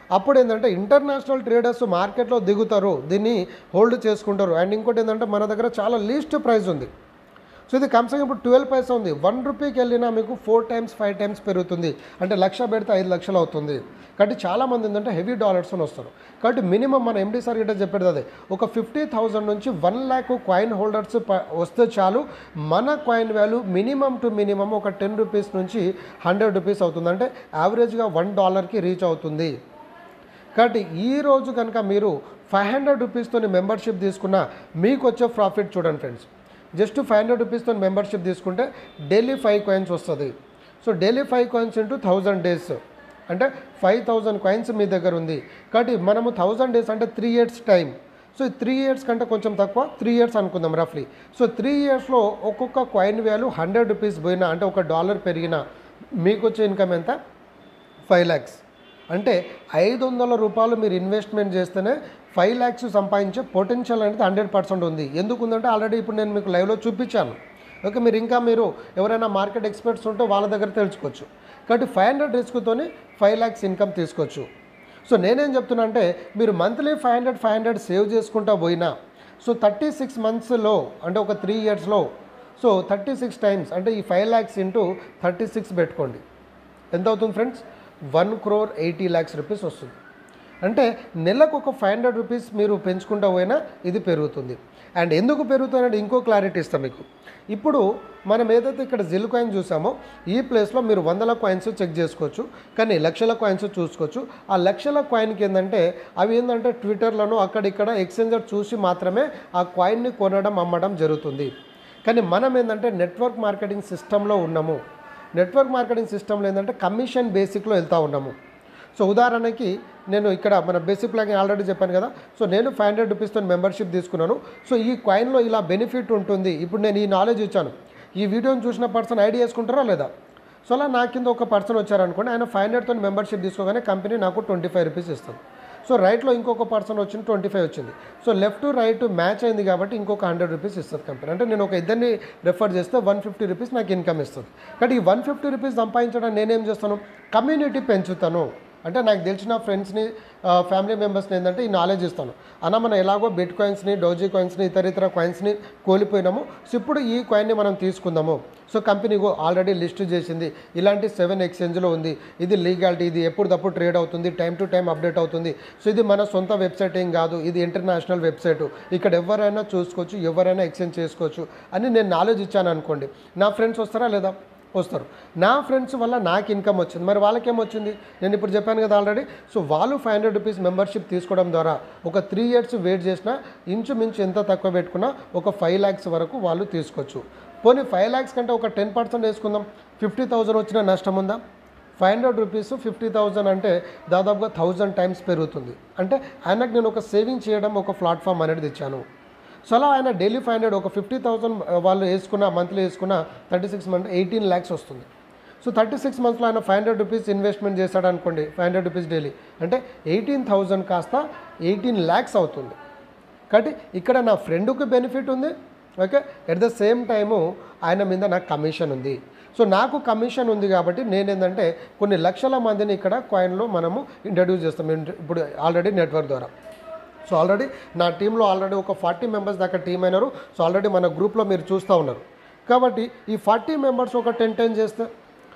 అప్పుడు ఏంటంటే ఇంటర్నేషనల్ ట్రేడర్స్ మార్కెట్లో దిగుతారు దీన్ని హోల్డ్ చేసుకుంటారు అండ్ ఇంకోటి ఏంటంటే మన దగ్గర చాలా లీస్ట్ ప్రైస్ ఉంది సో ఇది కమ్సంగ్ ఇప్పుడు ట్వెల్వ్ పైసా ఉంది వన్ రూపీకి వెళ్ళినా మీకు ఫోర్ టైమ్స్ ఫైవ్ టైమ్స్ పెరుగుతుంది అంటే లక్ష పెడితే ఐదు లక్షలు అవుతుంది కాబట్టి చాలామంది ఏంటంటే హెవీ డాలర్స్ అని వస్తారు కాబట్టి మినిమం మన ఎండి సార్ గిట్ట చెప్పేది అదే ఒక ఫిఫ్టీ థౌజండ్ నుంచి వన్ ల్యాక్ కాయిన్ హోల్డర్స్ ప- వస్తే చాలు మన coin value minimum to minimum ఒక టెన్ రూపీస్ నుంచి హండ్రెడ్ రూపీస్ అవుతుంది అంటే యావరేజ్గా వన్ డాలర్కి రీచ్ అవుతుంది కాబట్టి ఈ రోజు కనుక మీరు ఫైవ్ హండ్రెడ్ రూపీస్తో మెంబర్షిప్ తీసుకున్న మీకు వచ్చే ప్రాఫిట్ చూడండి ఫ్రెండ్స్ జస్ట్ ఫైవ్ హండ్రెడ్ రూపీస్తో మెంబర్షిప్ తీసుకుంటే డైలీ ఫైవ్ కాయిన్స్ వస్తుంది so daily five coins into thousand days అంటే ఫైవ్ థౌజండ్ కాయిన్స్ మీ దగ్గర ఉంది కాబట్టి మనము థౌజండ్ డేస్ అంటే త్రీ ఇయర్స్ టైం సో ఈ త్రీ ఇయర్స్ కంటే కొంచెం తక్కువ త్రీ ఇయర్స్ అనుకుందాం రఫ్లీ సో త్రీ ఇయర్స్లో ఒక్కొక్క కాయిన్ వాల్యూ హండ్రెడ్ రూపీస్ పోయినా అంటే ఒక డాలర్ పెరిగినా మీకు వచ్చే ఇన్కమ్ ఎంత ఫైవ్ ల్యాక్స్ అంటే ఐదు వందల రూపాయలు మీరు ఇన్వెస్ట్మెంట్ చేస్తేనే ఫైవ్ ల్యాక్స్ సంపాదించే పొటెన్షియల్ అనేది హండ్రెడ్ పర్సెంట్ ఉంది ఎందుకుందంటే ఆల్రెడీ ఇప్పుడు నేను మీకు లైవ్లో చూపించాను ఓకే మీరు ఇంకా మీరు ఎవరైనా మార్కెట్ ఎక్స్పర్ట్స్ ఉంటే వాళ్ళ దగ్గర తెలుసుకోవచ్చు కాబట్టి ఫైవ్ హండ్రెడ్ రిస్క్తోని ఫైవ్ ల్యాక్స్ ఇన్కమ్ తీసుకోవచ్చు సో నేనేం చెప్తున్నా అంటే మీరు monthly five hundred five hundred save చేసుకుంటా పోయినా సో థర్టీ సిక్స్ మంత్స్లో అంటే ఒక త్రీ ఇయర్స్లో సో థర్టీ సిక్స్ టైమ్స్ అంటే ఈ five lakhs into thirty six పెట్టుకోండి ఎంత అవుతుంది friends one crore eighty lakhs rupees వస్తుంది అంటే నెలకు ఒక ఫైవ్ హండ్రెడ్ రూపీస్ మీరు పెంచుకుంటూ పోయినా ఇది పెరుగుతుంది అండ్ ఎందుకు పెరుగుతుంది ఇంకో క్లారిటీ ఇస్తాం మీకు ఇప్పుడు మనం ఏదైతే ఇక్కడ జిల్ కాయిన్ చూసామో ఈ ప్లేస్లో మీరు వందల కాయిన్స్ చెక్ చేసుకోవచ్చు కానీ లక్షల కాయిన్స్ చూసుకోవచ్చు ఆ లక్షల కాయిన్కి ఏంటంటే అవి ఏంటంటే ట్విట్టర్లను అక్కడిక్కడ ఎక్స్చేంజర్ చూసి మాత్రమే ఆ కాయిన్ని కొనడం అమ్మడం జరుగుతుంది కానీ మనం ఏంటంటే నెట్వర్క్ మార్కెటింగ్ సిస్టంలో ఉన్నాము నెట్వర్క్ మార్కెటింగ్ సిస్టంలో ఏంటంటే కమిషన్ బేసిక్లో వెళ్తూ ఉన్నాము సో ఉదాహరణకి నేను ఇక్కడ మన బేసిక్ ప్లాన్ ఆల్రెడీ చెప్పాను కదా సో నేను ఫైవ్ హండ్రెడ్ రూపీస్తో మెంబర్షిప్ తీసుకున్నాను సో ఈ కాయిన్లో ఇలా బెనిఫిట్ ఉంటుంది ఇప్పుడు నేను ఈ నాలెడ్జ్ ఇచ్చాను ఈ వీడియోని చూసిన పర్సన్ ఐడి వేసుకుంటారా లేదా సో అలా నా కింద ఒక పర్సన్ వచ్చారనుకోండి ఆయన ఫైవ్ హండ్రెడ్తో మెంబర్షిప్ తీసుకోగానే కంపెనీ నాకు ట్వంటీ ఫైవ్ రూపీస్ ఇస్తుంది సో రైట్లో ఇంకొక పర్సన్ వచ్చింది ట్వంటీ ఫైవ్ వచ్చింది సో లెఫ్ట్ రైట్ మ్యాచ్ అయింది కాబట్టి ఇంకొక హండ్రెడ్ రూపీస్ ఇస్తుంది కంపెనీ అంటే నేను ఒక ఇద్దరిని రెఫర్ చేస్తే వన్ ఫిఫ్టీ రూపీస్ నాకు ఇన్కమ్ ఇస్తుంది కానీ ఈ వన్ ఫిఫ్టీ రూపీస్ సంపాదించడానికి నేనేం చేస్తాను కమ్యూనిటీ పెంచుతాను అంటే నాకు తెలిసిన ఫ్రెండ్స్ని ఫ్యామిలీ మెంబర్స్ని ఏంటంటే ఈ నాలెడ్జ్ ఇస్తాను అన్న మనం ఎలాగో బిట్ కాయిన్స్ని డోజీ కాయిన్స్ని ఇతర ఇతర కాయిన్స్ని కోల్పోయినాము సో ఇప్పుడు ఈ కాయిన్ని మనం తీసుకుందాము సో కంపెనీ ఆల్రెడీ లిస్ట్ చేసింది ఇలాంటి సెవెన్ ఎక్స్చేంజ్లో ఉంది ఇది లీగాలిటీ ఇది ఎప్పటికప్పుడు ట్రేడ్ అవుతుంది టైం టు టైం అప్డేట్ అవుతుంది సో ఇది మన సొంత వెబ్సైట్ ఏం కాదు ఇది ఇంటర్నేషనల్ వెబ్సైట్ ఇక్కడ ఎవరైనా చూసుకోవచ్చు ఎవరైనా ఎక్స్చేంజ్ చేసుకోవచ్చు అని నేను నాలెడ్జ్ ఇచ్చాను అనుకోండి నా ఫ్రెండ్స్ వస్తారా లేదా వస్తారు నా ఫ్రెండ్స్ వల్ల నాకు ఇన్కమ్ వచ్చింది మరి వాళ్ళకేం వచ్చింది నేను ఇప్పుడు చెప్పాను కదా ఆల్రెడీ సో వాళ్ళు ఫైవ్ హండ్రెడ్ రూపీస్ మెంబర్షిప్ తీసుకోవడం ద్వారా ఒక త్రీ ఇయర్స్ వెయిట్ చేసినా ఇంచుమించు ఎంత తక్కువ పెట్టుకున్నా ఒక ఫైవ్ ల్యాక్స్ వరకు వాళ్ళు తీసుకోవచ్చు పోనీ ఫైవ్ ల్యాక్స్ కంటే ఒక టెన్ పర్సెంట్ వేసుకుందాం ఫిఫ్టీ థౌజండ్ వచ్చిన నష్టం ఉందా five hundred rupees fifty thousand అంటే దాదాపుగా థౌజండ్ టైమ్స్ పెరుగుతుంది అంటే ఆయనకు నేను ఒక సేవింగ్ చేయడం ఒక ప్లాట్ఫామ్ అనేది ఇచ్చాను సో అలా ఆయన డైలీ ఫైవ్ హండ్రెడ్ ఒక ఫిఫ్టీ థౌసండ్ వాళ్ళు వేసుకున్న మంత్లీ వేసుకున్న thirty six month eighteen lakhs వస్తుంది సో థర్టీ సిక్స్ మంత్స్లో ఆయన ఫైవ్ హండ్రెడ్ రూపీస్ ఇన్వెస్ట్మెంట్ చేశాడు అనుకోండి ఫైవ్ హండ్రెడ్ రూపీస్ డైలీ అంటే ఎయిటీన్ థౌజండ్ కాస్త ఎయిటీన్ ల్యాక్స్ అవుతుంది కాబట్టి ఇక్కడ నా ఫ్రెండ్కి బెనిఫిట్ ఉంది okay at the same time ఆయన మీద నాకు కమిషన్ ఉంది సో నాకు కమిషన్ ఉంది కాబట్టి నేను ఏంటంటే కొన్ని లక్షల మందిని ఇక్కడ కాయిన్లో మనము ఇంట్రడ్యూస్ చేస్తాం ఇప్పుడు ఆల్రెడీ నెట్వర్క్ ద్వారా సో ఆల్రెడీ నా టీంలో ఆల్రెడీ ఒక ఫార్టీ మెంబర్స్ దాకా టీం అయినారు సో ఆల్రెడీ మన గ్రూప్లో మీరు చూస్తూ ఉన్నారు కాబట్టి ఈ ఫార్టీ మెంబర్స్ ఒక టెన్ టెన్ చేస్తే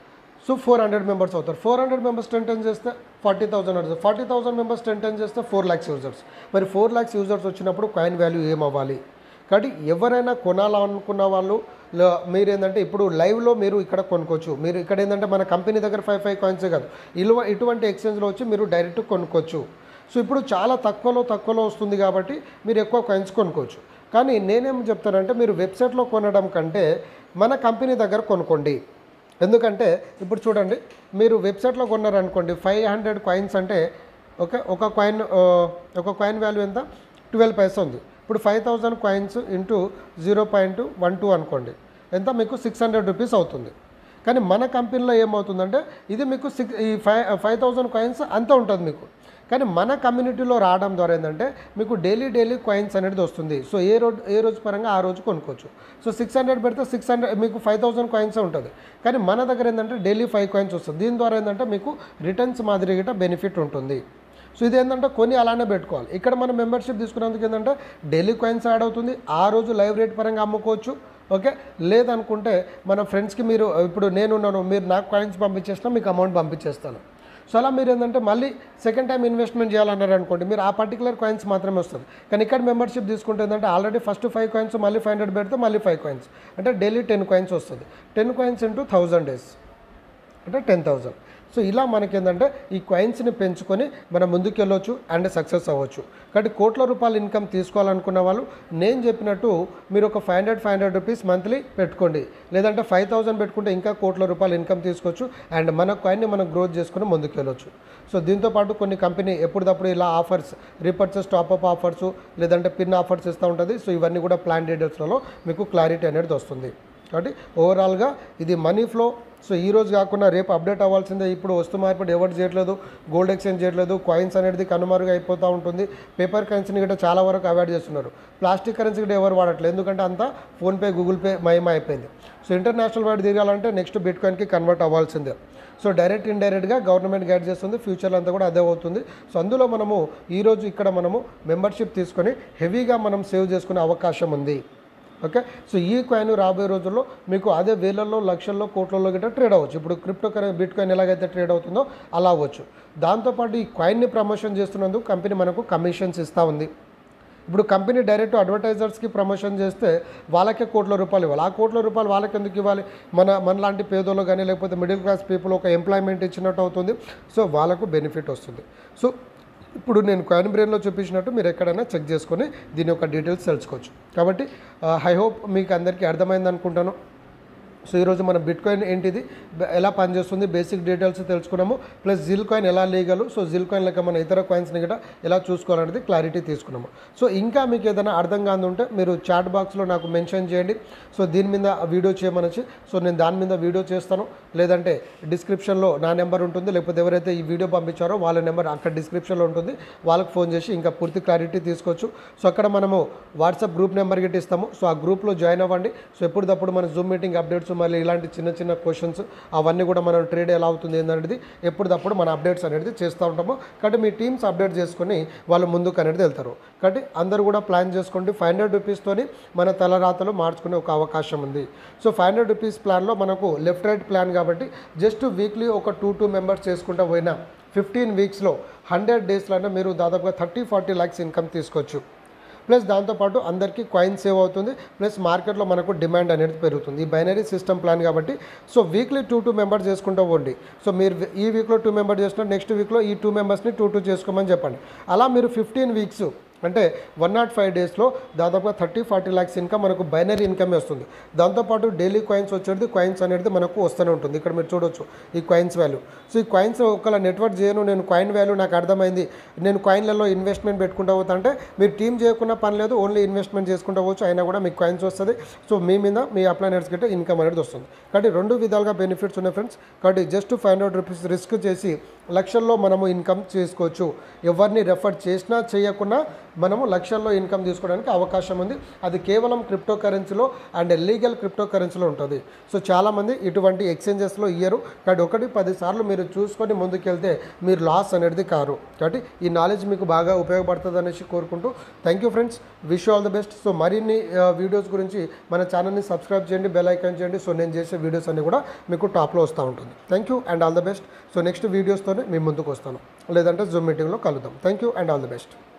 సో ఫోర్ హండ్రెడ్ మెంబర్స్ అవుతారు four hundred members ten ten చేస్తే ఫార్టీ థౌసండ్ అవుతుంది forty thousand members ten ten చేస్తే ఫోర్ ల్యాక్స్ యూజర్స్ మరి ఫోర్ ల్యాక్స్ యూజర్స్ వచ్చినప్పుడు కాయిన్ వాల్యూ ఏం అవ్వాలి కాబట్టి ఎవరైనా కొనాలనుకున్న వాళ్ళు ల- మీరు ఏంటంటే ఇప్పుడు లైవ్లో మీరు ఇక్కడ కొనుక్కోవచ్చు మీరు ఇక్కడ ఏంటంటే మన కంపెనీ దగ్గర ఫైవ్ ఫైవ్ కాయిన్సే కాదు ఇలువ ఇటువంటి ఎక్స్చేంజ్లో వచ్చి మీరు డైరెక్ట్ కొనుక్కోవచ్చు సో ఇప్పుడు చాలా తక్కువలో తక్కువలో వస్తుంది కాబట్టి మీరు ఎక్కువ కాయిన్స్ కొనుక్కోవచ్చు కానీ నేనేం చెప్తానంటే మీరు వెబ్సైట్లో కొనడం కంటే మన కంపెనీ దగ్గర కొనుక్కోండి ఎందుకంటే ఇప్పుడు చూడండి మీరు వెబ్సైట్లో కొన్నారనుకోండి ఫైవ్ హండ్రెడ్ కాయిన్స్ అంటే ఓకే ఒక కాయిన్ ఆ, ఒక కాయిన్ వాల్యూ ఎంత ట్వెల్వ్ పైసా ఉంది ఇప్పుడు five thousand coins into zero point one two అనుకోండి ఎంత మీకు సిక్స్ హండ్రెడ్ రూపీస్ అవుతుంది కానీ మన కంపెనీలో ఏమవుతుందంటే ఇది మీకు సిక్స్ ఈ ఫైవ్ ఫైవ్ థౌజండ్ కాయిన్స్ అంతా ఉంటుంది మీకు కానీ మన కమ్యూనిటీలో రావడం ద్వారా ఏంటంటే మీకు డైలీ డైలీ కాయిన్స్ అనేది వస్తుంది సో ఏ రోజు ఏ రోజు పరంగా ఆ రోజు కొనుక్కోవచ్చు సో సిక్స్ హండ్రెడ్ పెడితే సిక్స్ హండ్రెడ్ మీకు ఫైవ్ థౌసండ్ కాయిన్స్ ఉంటుంది కానీ మన దగ్గర ఏంటంటే డైలీ ఫైవ్ కాయిన్స్ వస్తుంది దీని ద్వారా ఏంటంటే మీకు రిటర్న్స్ మాదిరి గిట్ట బెనిఫిట్ ఉంటుంది సో ఇది ఏంటంటే కొన్ని అలానే పెట్టుకోవాలి ఇక్కడ మనం మెంబర్షిప్ తీసుకున్నందుకు ఏంటంటే డైలీ కాయిన్స్ యాడ్ అవుతుంది ఆ రోజు లైవ్ రేట్ పరంగా అమ్ముకోవచ్చు ఓకే లేదనుకుంటే మన ఫ్రెండ్స్కి మీరు ఇప్పుడు నేనున్నాను మీరు నాకు కాయిన్స్ పంపించేసినా మీకు అమౌంట్ పంపించేస్తాను సో అలా మీరు ఏంటంటే మళ్ళీ సెకండ్ టైం ఇన్వెస్ట్మెంట్ చేయాలన్నారు అనుకోండి మీరు ఆ పర్టికులర్ కాయిన్స్ మాత్రమే వస్తుంది కానీ ఇక్కడ మెంబర్షిప్ తీసుకుంటే ఏంటంటే ఆల్రెడీ ఫస్ట్ ఫైవ్ కాయిన్స్ మళ్ళీ ఫైవ్ హండ్రెడ్ పెడితే మళ్ళీ ఫైవ్ కాయిన్స్ అంటే డైలీ టెన్ కాయిన్స్ వస్తుంది ten coins into thousand days అంటే టెన్ థౌజండ్ సో ఇలా మనకి ఏంటంటే ఈ కాయిన్స్ని పెంచుకొని మనం ముందుకు వెళ్ళొచ్చు అండ్ సక్సెస్ అవ్వచ్చు కాబట్టి కోట్ల రూపాయల ఇన్కమ్ తీసుకోవాలనుకున్న వాళ్ళు నేను చెప్పినట్టు మీరు ఒక five hundred five hundred rupees monthly పెట్టుకోండి లేదంటే ఫైవ్ థౌసండ్ పెట్టుకుంటే ఇంకా కోట్ల రూపాయల ఇన్కమ్ తీసుకోవచ్చు అండ్ మన కాయిన్ని మనం గ్రోత్ చేసుకుని ముందుకు వెళ్ళొచ్చు సో దీంతో పాటు కొన్ని కంపెనీ ఎప్పటికప్పుడు ఇలా ఆఫర్స్ రీపర్చేస్ టాప్అప్ ఆఫర్స్ లేదంటే పిన్ ఆఫర్స్ ఇస్తూ ఉంటుంది సో ఇవన్నీ కూడా ప్లాన్ డీటెయిల్స్లలో మీకు క్లారిటీ అనేది వస్తుంది కాబట్టి ఓవరాల్గా ఇది మనీ ఫ్లో సో ఈ రోజు కాకుండా రేపు అప్డేట్ అవ్వాల్సిందే ఇప్పుడు వస్తు మార్కెట్ ఎవరు చేయట్లేదు గోల్డ్ ఎక్స్చేంజ్ చేయట్లేదు కాయిన్స్ అనేది కనుమరుగు అయిపోతూ ఉంటుంది పేపర్ కరెన్సీని కూడా చాలా వరకు అవాయిడ్ చేస్తున్నారు ప్లాస్టిక్ కరెన్సీ కూడా ఎవరు వాడట్లేదు ఎందుకంటే అంతా ఫోన్పే గూగుల్ పే మహిమ అయిపోయింది సో ఇంటర్నేషనల్ వైడ్ తిరగాలంటే నెక్స్ట్ బిట్ కాయిన్కి కన్వర్ట్ అవ్వాల్సిందే సో డైరెక్ట్ ఇండైరెక్ట్గా గవర్నమెంట్ గైడ్ చేస్తుంది ఫ్యూచర్లో అంతా కూడా అదే అవుతుంది సో అందులో మనము ఈరోజు ఇక్కడ మనము మెంబర్షిప్ తీసుకొని హెవీగా మనం సేవ్ చేసుకునే అవకాశం ఉంది ఓకే సో ఈ కాయిన్ రాబోయే రోజుల్లో మీకు అదే వేలల్లో లక్షల్లో కోట్లలో గిట్ట ట్రేడ్ అవ్వచ్చు ఇప్పుడు క్రిప్టో కరెన్ బిట్ కాయిన్ ఎలాగైతే ట్రేడ్ అవుతుందో అలా అవ్వచ్చు దాంతోపాటు ఈ కాయిన్ని ప్రమోషన్ చేస్తున్నందుకు కంపెనీ మనకు కమిషన్స్ ఇస్తూ ఉంది ఇప్పుడు కంపెనీ డైరెక్ట్ అడ్వర్టైజర్స్కి ప్రమోషన్ చేస్తే వాళ్ళకే కోట్ల రూపాయలు ఇవ్వాలి ఆ కోట్ల రూపాయలు వాళ్ళకి ఎందుకు ఇవ్వాలి మన మనలాంటి పేదోళ్ళు కానీ లేకపోతే మిడిల్ క్లాస్ పీపుల్ ఒక ఎంప్లాయ్మెంట్ ఇచ్చినట్టు అవుతుంది సో వాళ్ళకు బెనిఫిట్ వస్తుంది సో ఇప్పుడు నేను కాయిన్ బ్రెయిన్లో చూపించినట్టు మీరు ఎక్కడైనా చెక్ చేసుకొని దీని యొక్క డీటెయిల్స్ తెలుసుకోవచ్చు కాబట్టి ఐ హోప్ మీకు అందరికీ అర్థమైంది అనుకుంటాను సో ఈరోజు మనం బిట్ కాయిన్ ఏంటిది బ- ఎలా పనిచేస్తుంది బేసిక్ డీటెయిల్స్ తెలుసుకున్నాము ప్లస్ జిల్ కాయిన్ ఎలా లీగలు సో జిల్ కాయిన్ లెక్క మన ఇతర కాయిన్స్ని కూడా ఎలా చూసుకోవాలనేది క్లారిటీ తీసుకున్నాము సో ఇంకా మీకు ఏదైనా అర్థం కాదు ఉంటే మీరు చాట్ బాక్స్లో నాకు మెన్షన్ చేయండి సో దీని మీద వీడియో చేయమనొచ్చి సో నేను దాని మీద వీడియో చేస్తాను లేదంటే డిస్క్రిప్షన్లో నా నెంబర్ ఉంటుంది లేకపోతే ఎవరైతే ఈ వీడియో పంపించారో వాళ్ళ నెంబర్ అక్కడ డిస్క్రిప్షన్లో ఉంటుంది వాళ్ళకి ఫోన్ చేసి ఇంకా పూర్తి క్లారిటీ తీసుకోవచ్చు సో అక్కడ మనము వాట్సాప్ గ్రూప్ నెంబర్ గిట్ట ఇస్తాము సో ఆ గ్రూప్లో జాయిన్ అవ్వండి సో ఎప్పటికప్పుడు మన జూమ్ మీటింగ్ అప్డేట్స్ మళ్ళీ ఇలాంటి చిన్న చిన్న క్వశ్చన్స్ అవన్నీ కూడా మనం ట్రేడ్ ఎలా అవుతుంది ఏంటనేది ఎప్పటికప్పుడు మన అప్డేట్స్ అనేది చేస్తూ ఉంటాము కాబట్టి మీ టీమ్స్ అప్డేట్ చేసుకొని వాళ్ళు ముందుకు అనేది వెళ్తారు కాబట్టి అందరూ కూడా ప్లాన్ చేసుకోండి ఫైవ్ హండ్రెడ్ రూపీస్తోని మన తలరాతలు మార్చుకునే ఒక అవకాశం ఉంది సో ఫైవ్ హండ్రెడ్ రూపీస్ ప్లాన్లో మనకు లెఫ్ట్ రైట్ ప్లాన్ కాబట్టి జస్ట్ వీక్లీ ఒక టూ టూ మెంబర్స్ చేసుకుంటూ పోయినా ఫిఫ్టీన్ వీక్స్లో హండ్రెడ్ డేస్లోనే మీరు దాదాపుగా థర్టీ ఫార్టీ ల్యాక్స్ ఇన్కమ్ తీసుకోవచ్చు ప్లస్ దాంతోపాటు అందరికీ కాయిన్ సేవ్ అవుతుంది ప్లస్ మార్కెట్లో మనకు డిమాండ్ అనేది పెరుగుతుంది ఈ బైనరీ సిస్టమ్ ప్లాన్ కాబట్టి so weekly two two members చేసుకుంటూ పోండి సో మీరు ఈ వీక్లో టూ మెంబర్స్ చేసిన నెక్స్ట్ వీక్లో ఈ టూ మెంబర్స్ని టూ టూ చేసుకోమని చెప్పండి అలా మీరు ఫిఫ్టీన్ వీక్స్ అంటే వన్ నాట్ ఫైవ్ డేస్లో దాదాపుగా థర్టీ ఫార్టీ ల్యాక్స్ ఇన్కమ్ మనకు బైనరీ ఇన్కమ్ వస్తుంది దాంతోపాటు డైలీ కాయిన్స్ వచ్చేది కాయిన్స్ అనేది మనకు వస్తూనే ఉంటుంది ఇక్కడ మీరు చూడొచ్చు ఈ కాయిన్స్ వాల్యూ సో ఈ కాయిన్స్ ఒకవేళ నెట్వర్క్ చేయను నేను కాయిన్ వాల్యూ నాకు అర్థమైంది నేను కాయిన్లలో ఇన్వెస్ట్మెంట్ పెట్టుకుంటా పోతా అంటే మీరు టీం చేయకుండా పని లేదు ఓన్లీ ఇన్వెస్ట్మెంట్ చేసుకుంటా పోవచ్చు అయినా కూడా మీకు కాయిన్స్ వస్తుంది సో మీ మీద మీ అప్లైనర్స్ గిట్ట ఇన్కమ్ అనేది వస్తుంది కాబట్టి రెండు విధాలుగా బెనిఫిట్స్ ఉన్నాయి ఫ్రెండ్స్ కాబట్టి just five hundred rupees risk చేసి లక్షల్లో మనము ఇన్కమ్ చేసుకోవచ్చు ఎవరిని రెఫర్ చేసినా చేయకుండా మనము లక్షల్లో ఇన్కమ్ తీసుకోవడానికి అవకాశం ఉంది అది కేవలం క్రిప్టో కరెన్సీలో అండ్ లీగల్ క్రిప్టో కరెన్సీలో ఉంటుంది సో చాలామంది ఇటువంటి ఎక్స్చేంజెస్లో ఇయ్యరు కాబట్టి ఒకటి పది సార్లు మీరు చూసుకొని ముందుకెళ్తే మీరు లాస్ అనేది కారు కాబట్టి ఈ నాలెడ్జ్ మీకు బాగా ఉపయోగపడుతుంది అనేసి కోరుకుంటూ thank you friends wish all the best so మరిన్ని వీడియోస్ గురించి మన ఛానల్ని సబ్స్క్రైబ్ చేయండి బెల్ ఐకాన్ చేయండి సో నేను చేసే వీడియోస్ అన్నీ కూడా మీకు టాప్లో వస్తూ ఉంటుంది thank you and all the best so next వీడియోస్తోనే మీ ముందుకు వస్తాను లేదంటే జూమ్ మీటింగ్లో కలుద్దాం thank you and all the best